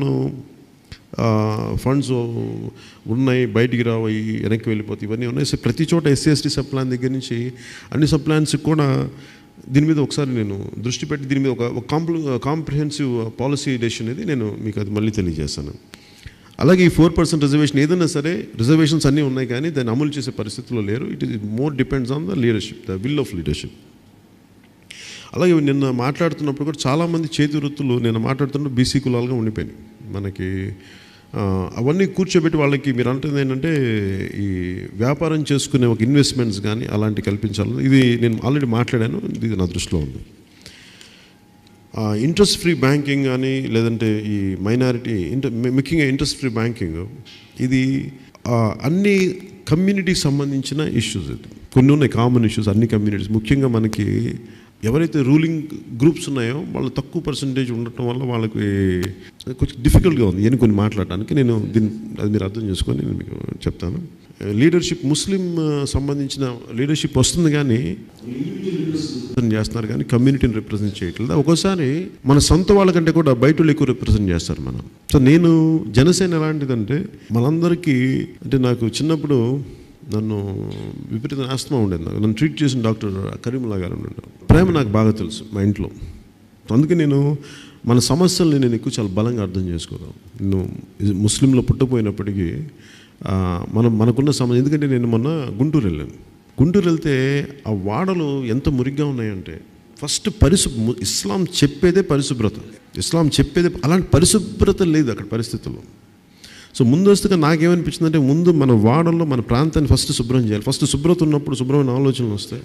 ఫండ్స్ ఉన్నాయి బయటికి రావయి వెనక్కి వెళ్ళిపోతాయి ఇవన్నీ ఉన్నాయి సో ప్రతి చోట ఎస్సీ ఎస్టీ సబ్ ప్లాన్ దగ్గర నుంచి అన్ని సబ్ ప్లాన్స్కి కూడా దీని మీద ఒకసారి నేను దృష్టి పెట్టి దీని మీద ఒక ఒక కాంప్ల కాంప్రిహెన్సివ్ పాలసీ డెసిషన్ అనేది నేను మీకు అది మళ్ళీ తెలియజేస్తాను అలాగే ఈ ఫోర్ పర్సెంట్ రిజర్వేషన్ ఏదైనా సరే రిజర్వేషన్స్ అన్నీ ఉన్నాయి కానీ దాన్ని అమలు చేసే పరిస్థితిలో లేరు it is more depends on the leadership the will of leadership అలాగే నిన్న మాట్లాడుతున్నప్పుడు కూడా చాలామంది చేతి వృత్తులు నేను మాట్లాడుతున్నప్పుడు బీసీ కులాలుగా ఉండిపోయినాయి మనకి ఆ, అవన్నీ కూర్చోబెట్టి వాళ్ళకి మీరు అంటుంది ఏంటంటే ఈ వ్యాపారం చేసుకునే ఒక ఇన్వెస్ట్మెంట్స్ కానీ అలాంటి కల్పించాలి ఇది నేను ఆల్రెడీ మాట్లాడాను ఇది నా దృష్టిలో ఉంది ఇంట్రెస్ట్ ఫ్రీ బ్యాంకింగ్ కానీ లేదంటే ఈ మైనారిటీ ఇంటర్ ముఖ్యంగా ఇంట్రెస్ట్ ఫ్రీ బ్యాంకింగ్ ఇది ఆ, అన్ని కమ్యూనిటీకి సంబంధించిన ఇష్యూస్ ఇది కొన్ని ఉన్నాయి కామన్ ఇష్యూస్ అన్ని కమ్యూనిటీస్ ముఖ్యంగా మనకి ఎవరైతే రూలింగ్ గ్రూప్స్ ఉన్నాయో వాళ్ళు తక్కువ పర్సంటేజ్ ఉండటం వల్ల వాళ్ళకి కొంచెం డిఫికల్ట్గా ఉంది అని కొన్ని మాట్లాడడానికి నేను దీన్ని అది మీరు అర్థం చేసుకొని నేను మీకు చెప్తాను లీడర్షిప్ ముస్లిం ఆ, సంబంధించిన లీడర్షిప్ వస్తుంది కానీ రిప్రజెంట్ చేస్తున్నారు కానీ కమ్యూనిటీని రిప్రజెంట్ చేయట్లేదు ఒక్కోసారి మన సొంత వాళ్ళకంటే కూడా బయట వాళ్ళు ఎక్కువ రిప్రజెంట్ చేస్తారు మనం సో నేను జనసేన ఎలాంటిదంటే మనందరికీ అంటే నాకు చిన్నప్పుడు నన్ను విపరీత ఆస్తమా ఉండేది నాకు నన్ను ట్రీట్ చేసిన డాక్టర్ కరీముల్లా గారు ఉండే ప్రేమ నాకు బాగా తెలుసు మా ఇంట్లో అందుకే నేను మన సమస్యల్ని నేను ఎక్కువ చాలా బలంగా అర్థం చేసుకోగలను నేను ఇది ముస్లింలో పుట్టపోయినప్పటికీ ఆ, మనం మనకున్న సమస్య ఎందుకంటే నేను మొన్న గుంటూరు వెళ్ళాను గుంటూరు వెళ్తే ఆ వాడలు ఎంత మురిగ్గా ఉన్నాయంటే ఫస్ట్ పరిశు ము- ఇస్లాం చెప్పేదే పరిశుభ్రత ఇస్లాం చెప్పేదే అలాంటి పరిశుభ్రత లేదు అక్కడ పరిస్థితుల్లో సో ముందస్తుగా నాకేమనిపించిందంటే ముందు మన వాడల్లో మన ప్రాంతాన్ని ఫస్ట్ శుభ్రం చేయాలి ఫస్ట్ శుభ్రత ఉన్నప్పుడు శుభ్రమైన ఆలోచనలు వస్తాయి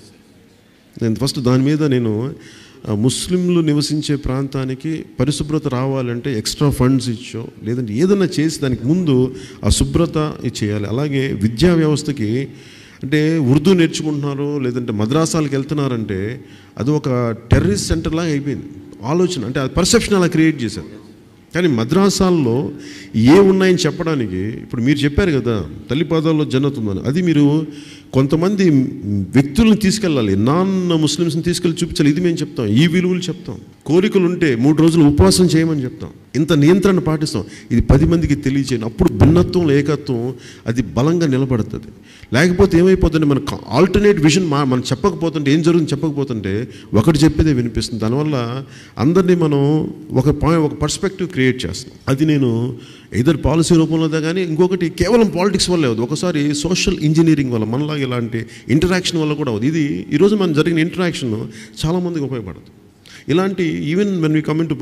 నేను ఫస్ట్ దాని మీద నేను ఆ, ముస్లింలు నివసించే ప్రాంతానికి పరిశుభ్రత రావాలంటే ఎక్స్ట్రా ఫండ్స్ ఇచ్చో లేదంటే ఏదైనా చేసి దానికి ముందు ఆ శుభ్రత ఇది చేయాలి అలాగే విద్యా వ్యవస్థకి అంటే ఉర్దూ నేర్చుకుంటున్నారు లేదంటే మద్రాసాలకు వెళ్తున్నారంటే అది ఒక టెర్రరిస్ట్ సెంటర్లాగా అయిపోయింది ఆలోచన అంటే ఆ పర్సెప్షన్ అలా క్రియేట్ చేశారు కానీ మద్రాసాల్లో ఏ ఉన్నాయని చెప్పడానికి ఇప్పుడు మీరు చెప్పారు కదా తల్లి పాదాల్లో జన్నత్ ఉందని అది మీరు కొంతమంది వ్యక్తులను తీసుకెళ్ళాలి నాన్ ముస్లిమ్స్ని తీసుకెళ్ళి చూపించాలి ఇది మేము చెప్తాం ఈ విలువలు చెప్తాం కోరికలు ఉంటే మూడు రోజులు ఉపవాసం చేయమని చెప్తాం ఇంత నియంత్రణ పాటిస్తాం ఇది పది మందికి తెలియచేయండి అప్పుడు భిన్నత్వం ఏకత్వం అది బలంగా నిలబడుతుంది లేకపోతే ఏమైపోతుంది మనకు ఆల్టర్నేట్ విజన్ మా మనం చెప్పకపోతుంటే ఏం జరుగుతుంది చెప్పకపోతుంటే ఒకటి చెప్పేదే వినిపిస్తుంది దానివల్ల అందరినీ మనం ఒక పాయింట్ ఒక పర్స్పెక్టివ్ క్రియేట్ చేస్తాం అది నేను ఇద్దరు పాలసీ రూపంలో కానీ ఇంకొకటి కేవలం పాలిటిక్స్ వల్లే అవుతుంది ఒకసారి సోషల్ ఇంజనీరింగ్ వల్ల మనలాగా ఇలాంటి ఇంటరాక్షన్ వల్ల కూడా అవుతుంది ఇది ఈరోజు మనం జరిగిన ఇంటరాక్షన్ చాలామందికి ఉపయోగపడుతుంది ఇలాంటి even when we coming to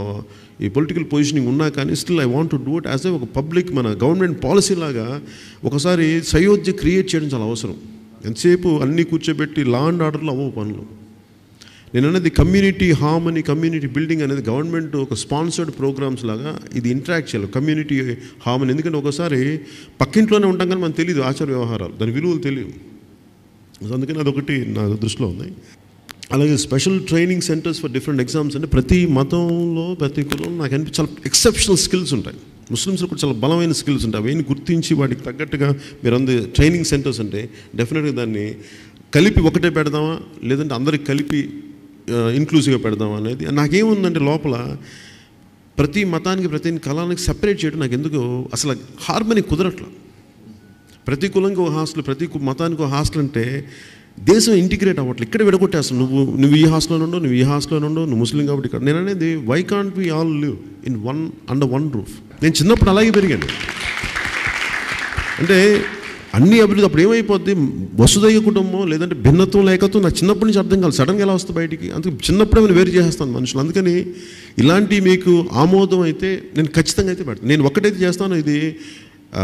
ఈ పొలిటికల్ పొజిషనింగ్ ఉన్నా కానీ still I want to do it as a ఒక పబ్లిక్ మన గవర్నమెంట్ పాలసీ లాగా ఒకసారి సయోధ్య క్రియేట్ చేయడం చాలా అవసరం ఎంతసేపు అన్నీ కూర్చోబెట్టి లా అండ్ ఆర్డర్లో అవ్వవు పనులు నేను అనేది కమ్యూనిటీ హార్మనీ కమ్యూనిటీ బిల్డింగ్ అనేది గవర్నమెంట్ ఒక స్పాన్సర్డ్ ప్రోగ్రామ్స్ లాగా ఇది ఇంటరాక్ట్ చేయాలి కమ్యూనిటీ హార్మనీ ఎందుకంటే ఒకసారి పక్కింట్లోనే ఉంటాం కానీ మనకు తెలియదు ఆచార వ్యవహారాలు దాని విలువలు తెలియదు సో అందుకని అదొకటి నా దృష్టిలో ఉంది అలాగే special training centres for different exams అంటే ప్రతి మతంలో ప్రతి కులంలో నాకు అనిపి చాలా ఎక్సెప్షనల్ స్కిల్స్ ఉంటాయి ముస్లిమ్స్లో కూడా చాలా బలమైన స్కిల్స్ ఉంటాయి అవన్నీ గుర్తించి వాటికి తగ్గట్టుగా మీరు అందు ట్రైనింగ్ సెంటర్స్ అంటే డెఫినెట్గా దాన్ని కలిపి ఒకటే పెడదామా లేదంటే అందరికి కలిపి ఇంక్లూజివ్గా పెడదామా అనేది నాకేముందంటే లోపల ప్రతి మతానికి ప్రతి కళానికి సెపరేట్ చేయడం నాకు ఎందుకు అసలు హార్మనీ కుదరట్లా ప్రతి కులంకి ఒక హాస్టల్ ప్రతి కు- మతానికి ఒక హాస్టల్ అంటే దేశం ఇంటిగ్రేట్ అవ్వట్లేదు ఇక్కడ విడగొట్టేస్తాను నువ్వు నువ్వు ఈ హాస్టల్లో ఉండవు నువ్వు ఈ హాస్టల్లో ఉండవు నువ్వు ముస్లిం కాబట్టి ఇక్కడ నేను అనేది why can't we all live in one under one roof నేను చిన్నప్పుడు అలాగే పెరిగాను అంటే అన్ని అభివృద్ధి అప్పుడు ఏమైపోద్ది వసుదైక కుటుంబం లేదంటే భిన్నత్వం లేకతో నాకు చిన్నప్పటి నుంచి అర్థం కాదు సడన్గా ఎలా వస్తుంది బయటికి అందుకే చిన్నప్పుడే నేను వేరు చేసేస్తాను మనుషులు అందుకని ఇలాంటి మీకు ఆమోదం అయితే నేను ఖచ్చితంగా అయితే పెడతాను నేను ఒక్కటైతే చేస్తాను ఇది ఆ,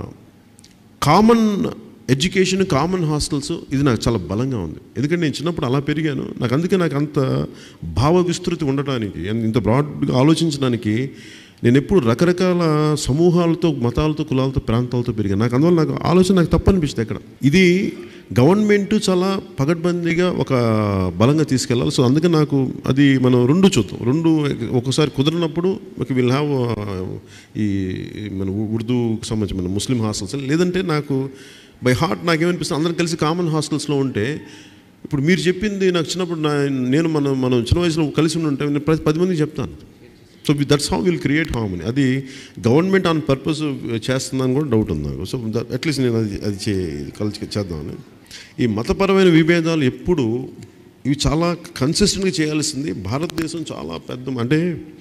కామన్ ఎడ్యుకేషన్ కామన్ హాస్టల్స్ ఇది నాకు చాలా బలంగా ఉంది ఎందుకంటే నేను చిన్నప్పుడు అలా పెరిగాను నాకు అందుకే నాకు అంత భావ విస్తృతి ఉండటానికి ఇంత బ్రాడ్గా ఆలోచించడానికి నేను ఎప్పుడు రకరకాల సమూహాలతో మతాలతో కులాలతో ప్రాంతాలతో పెరిగాను నాకు అందువల్ల నాకు ఆలోచన నాకు తప్పనిపిస్తుంది ఎక్కడ ఇది గవర్నమెంట్ చాలా పగడ్బందీగా ఒక బలంగా తీసుకెళ్ళాలి సో అందుకే నాకు అది మనం రెండు చూద్దాం రెండు ఒకసారి కుదిరినప్పుడు విల్ హ్యావ్ ఈ మన ఉర్దూకి సంబంధించి మన ముస్లిం హాస్టల్స్ లేదంటే నాకు బై హార్ట్ నాకేమనిపిస్తుంది అందరం కలిసి కామన్ హాస్టల్స్లో ఉంటే ఇప్పుడు మీరు చెప్పింది నాకు చిన్నప్పుడు నా నేను మనం మనం చిన్న వయసులో కలిసి ఉండి ఉంటే నేను ప్రతి పది మందికి చెప్తాను so that's how will create harmony అది గవర్నమెంట్ ఆన్ పర్పస్ చేస్తుందని కూడా డౌట్ ఉంది నాకు సో అట్లీస్ట్ నేను అది అది చే కలిసి చేద్దామని ఈ మతపరమైన విభేదాలు ఎప్పుడు ఇవి చాలా కన్సిస్టెంట్గా చేయాల్సింది భారతదేశం చాలా పెద్ద అంటే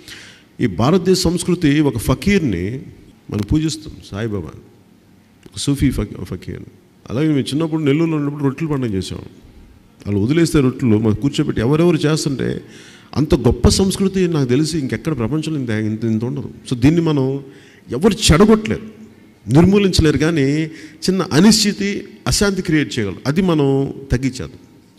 ఈ భారతదేశ సంస్కృతి ఒక ఫకీర్ని మనం పూజిస్తాం సాయిబాబా ఒక సూఫీ ఫకీ ఫకీర్ అలాగే మేము చిన్నప్పుడు నెల్లూరులో ఉన్నప్పుడు రొట్టెలు పండుగ చేసాం వాళ్ళు వదిలేస్తే రొట్టెలు మాకు కూర్చోబెట్టి ఎవరెవరు చేస్తుంటే అంత గొప్ప సంస్కృతి నాకు తెలిసి ఇంకెక్కడ ప్రపంచంలో ఇంత ఇంత ఇంత ఉండదు సో దీన్ని మనం ఎవరు చెడగొట్టలేరు నిర్మూలించలేరు కానీ చిన్న అనిశ్చితి అశాంతి క్రియేట్ చేయగలరు అది మనం తగ్గించేద్దాం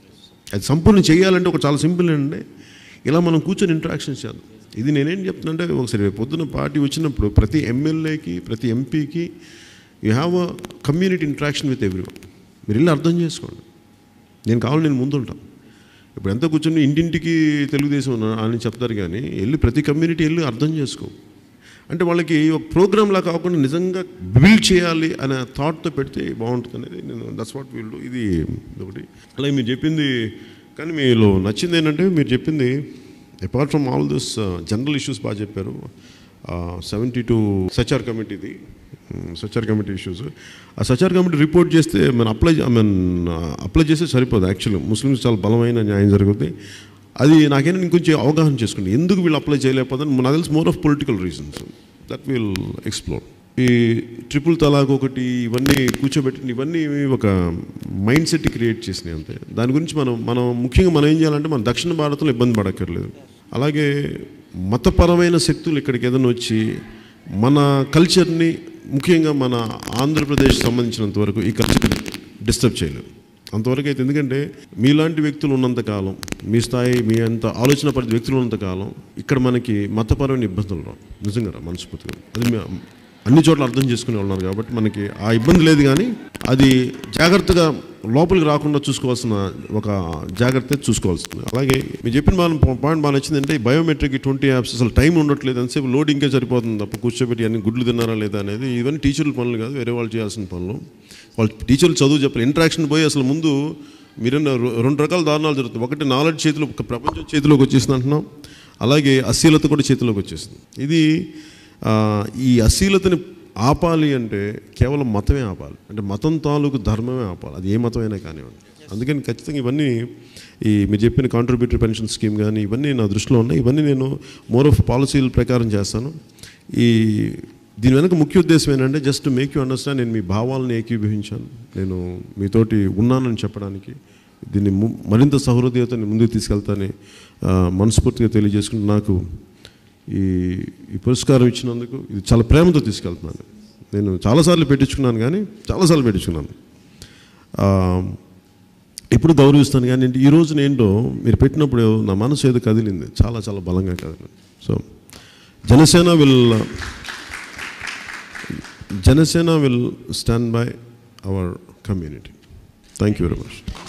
అది సంపూర్ణ చేయాలంటే ఒక చాలా సింపుల్ అండి ఇలా మనం కూర్చొని ఇంటరాక్షన్ చేద్దాం ఇది నేనేం చెప్తున్నానంటే ఒకసారి రేపు పొద్దున్న పార్టీ వచ్చినప్పుడు ప్రతి ఎమ్మెల్యేకి ప్రతి ఎంపీకి you have a community interaction with every మీరు వెళ్ళి అర్థం చేసుకోండి నేను కావాలి నేను ముందుంటాను ఇప్పుడు ఎంత కూర్చొని ఇంటింటికి తెలుగుదేశం ఉన్నా అని చెప్తారు కానీ వెళ్ళి ప్రతి కమ్యూనిటీ వెళ్ళి అర్థం చేసుకో అంటే వాళ్ళకి ఒక ప్రోగ్రామ్లా కాకుండా నిజంగా బిల్డ్ చేయాలి అనే థాట్తో పెడితే బాగుంటుంది అనేది నేను దట్స్ వాట్ వీల్ ఇది ఒకటి అలాగే మీరు చెప్పింది కానీ మీలో నచ్చింది ఏంటంటే మీరు చెప్పింది apart from all this general issues బాగా చెప్పారు సెవెంటీ టూ సచార్ కమిటీది సచార్ కమిటీ ఇష్యూస్ ఆ సచార్ కమిటీ రిపోర్ట్ చేస్తే మనం అప్లై మీన్ అప్లై చేస్తే సరిపోదు యాక్చువల్లీ ముస్లిమ్స్ చాలా బలమైన న్యాయం జరుగుతుంది అది నాకేనా ఇంకొంచెం అవగాహన చేసుకోండి ఎందుకు వీళ్ళు అప్లై చేయలేకపోతే నాకు తెలిసి more of political reasons that will explore ఈ ట్రిపుల్ తలాక్ ఒకటి ఇవన్నీ కూర్చోబెట్టి ఇవన్నీ ఒక మైండ్ సెట్ క్రియేట్ చేసినాయి అంతే దాని గురించి మనం మనం ముఖ్యంగా మనం ఏం చేయాలంటే మన దక్షిణ భారతంలో ఇబ్బంది పడక్కర్లేదు అలాగే మతపరమైన శక్తులు ఇక్కడికి ఏదైనా వచ్చి మన కల్చర్ని ముఖ్యంగా మన ఆంధ్రప్రదేశ్ సంబంధించినంత వరకు ఈ కల్చర్ డిస్టర్బ్ చేయలేవు అంతవరకు అయితే ఎందుకంటే మీలాంటి వ్యక్తులు ఉన్నంతకాలం మీ స్థాయి మీ అంత ఆలోచన పరిధి వ్యక్తులు ఉన్నంతకాలం ఇక్కడ మనకి మతపరమైన ఇబ్బందులు రావు నిజంగా రా మనస్ఫూర్తిగా అది మీ- అన్ని చోట్ల అర్థం చేసుకునే ఉన్నారు కాబట్టి మనకి ఆ ఇబ్బంది లేదు కానీ అది జాగ్రత్తగా లోపలికి రాకుండా చూసుకోవాల్సిన ఒక జాగ్రత్త చూసుకోవాల్సింది అలాగే మీరు చెప్పిన బాగా పాయింట్ బాగా నచ్చింది అంటే బయోమెట్రిక్ ట్వంటీ యాప్స్ అసలు టైం ఉండట్లేదు ఎంతసేపు లోడింగ్కే సరిపోతుంది తప్ప కూర్చోబెట్టి అన్ని గుడ్లు తిన్నారా లేదా అనేది ఇవన్నీ టీచర్ల పనులు కాదు వేరే వాళ్ళు చేయాల్సిన పనులు వాళ్ళు టీచర్లు చదువు చెప్పారు ఇంటరాక్షన్ పోయి అసలు ముందు మీరన్న రె- రెండు రకాల దారుణాలు జరుగుతుంది ఒకటి నాలెడ్జ్ చేతిలో ఒక ప్రపంచం చేతిలోకి వచ్చేసింది అంటున్నాం అలాగే అశ్లీలత కూడా చేతిలోకి వచ్చేసింది ఇది ఆ, ఈ అశ్లీలతని ఆపాలి అంటే కేవలం మతమే ఆపాలి అంటే మతం తాలూకు ధర్మమే ఆపాలి అది ఏ మతమైనా కానివ్వండి అందుకని ఖచ్చితంగా ఇవన్నీ ఈ మీరు చెప్పిన కాంట్రిబ్యూటరీ పెన్షన్ స్కీమ్ కానీ ఇవన్నీ నా దృష్టిలో ఉన్నాయి ఇవన్నీ నేను మోర్ ఆఫ్ పాలసీల ప్రకారం చేస్తాను ఈ దీని వెనక ముఖ్య ఉద్దేశం ఏంటంటే జస్ట్ మేక్ యూ అండర్స్టాండ్ నేను మీ భావాలను ఏకీభవించాను నేను మీతోటి ఉన్నానని చెప్పడానికి దీన్ని ము- మరింత సహృదయతని ముందుకు తీసుకెళ్తానని ఆ, మనస్ఫూర్తిగా తెలియజేసుకుంటూ నాకు ఈ ఈ పురస్కారం ఇచ్చినందుకు ఇది చాలా ప్రేమతో తీసుకెళ్తున్నాను నేను చాలాసార్లు పెట్టించుకున్నాను కానీ చాలాసార్లు పెట్టించుకున్నాను ఆ, ఇప్పుడు గౌరవిస్తాను కానీ ఏంటి, ఈ రోజున ఏంటో మీరు పెట్టినప్పుడు నా మనసు ఏదో కదిలింది చాలా చాలా బలంగా కదిలింది so Janasena will Janasena will stand by our community thank you very much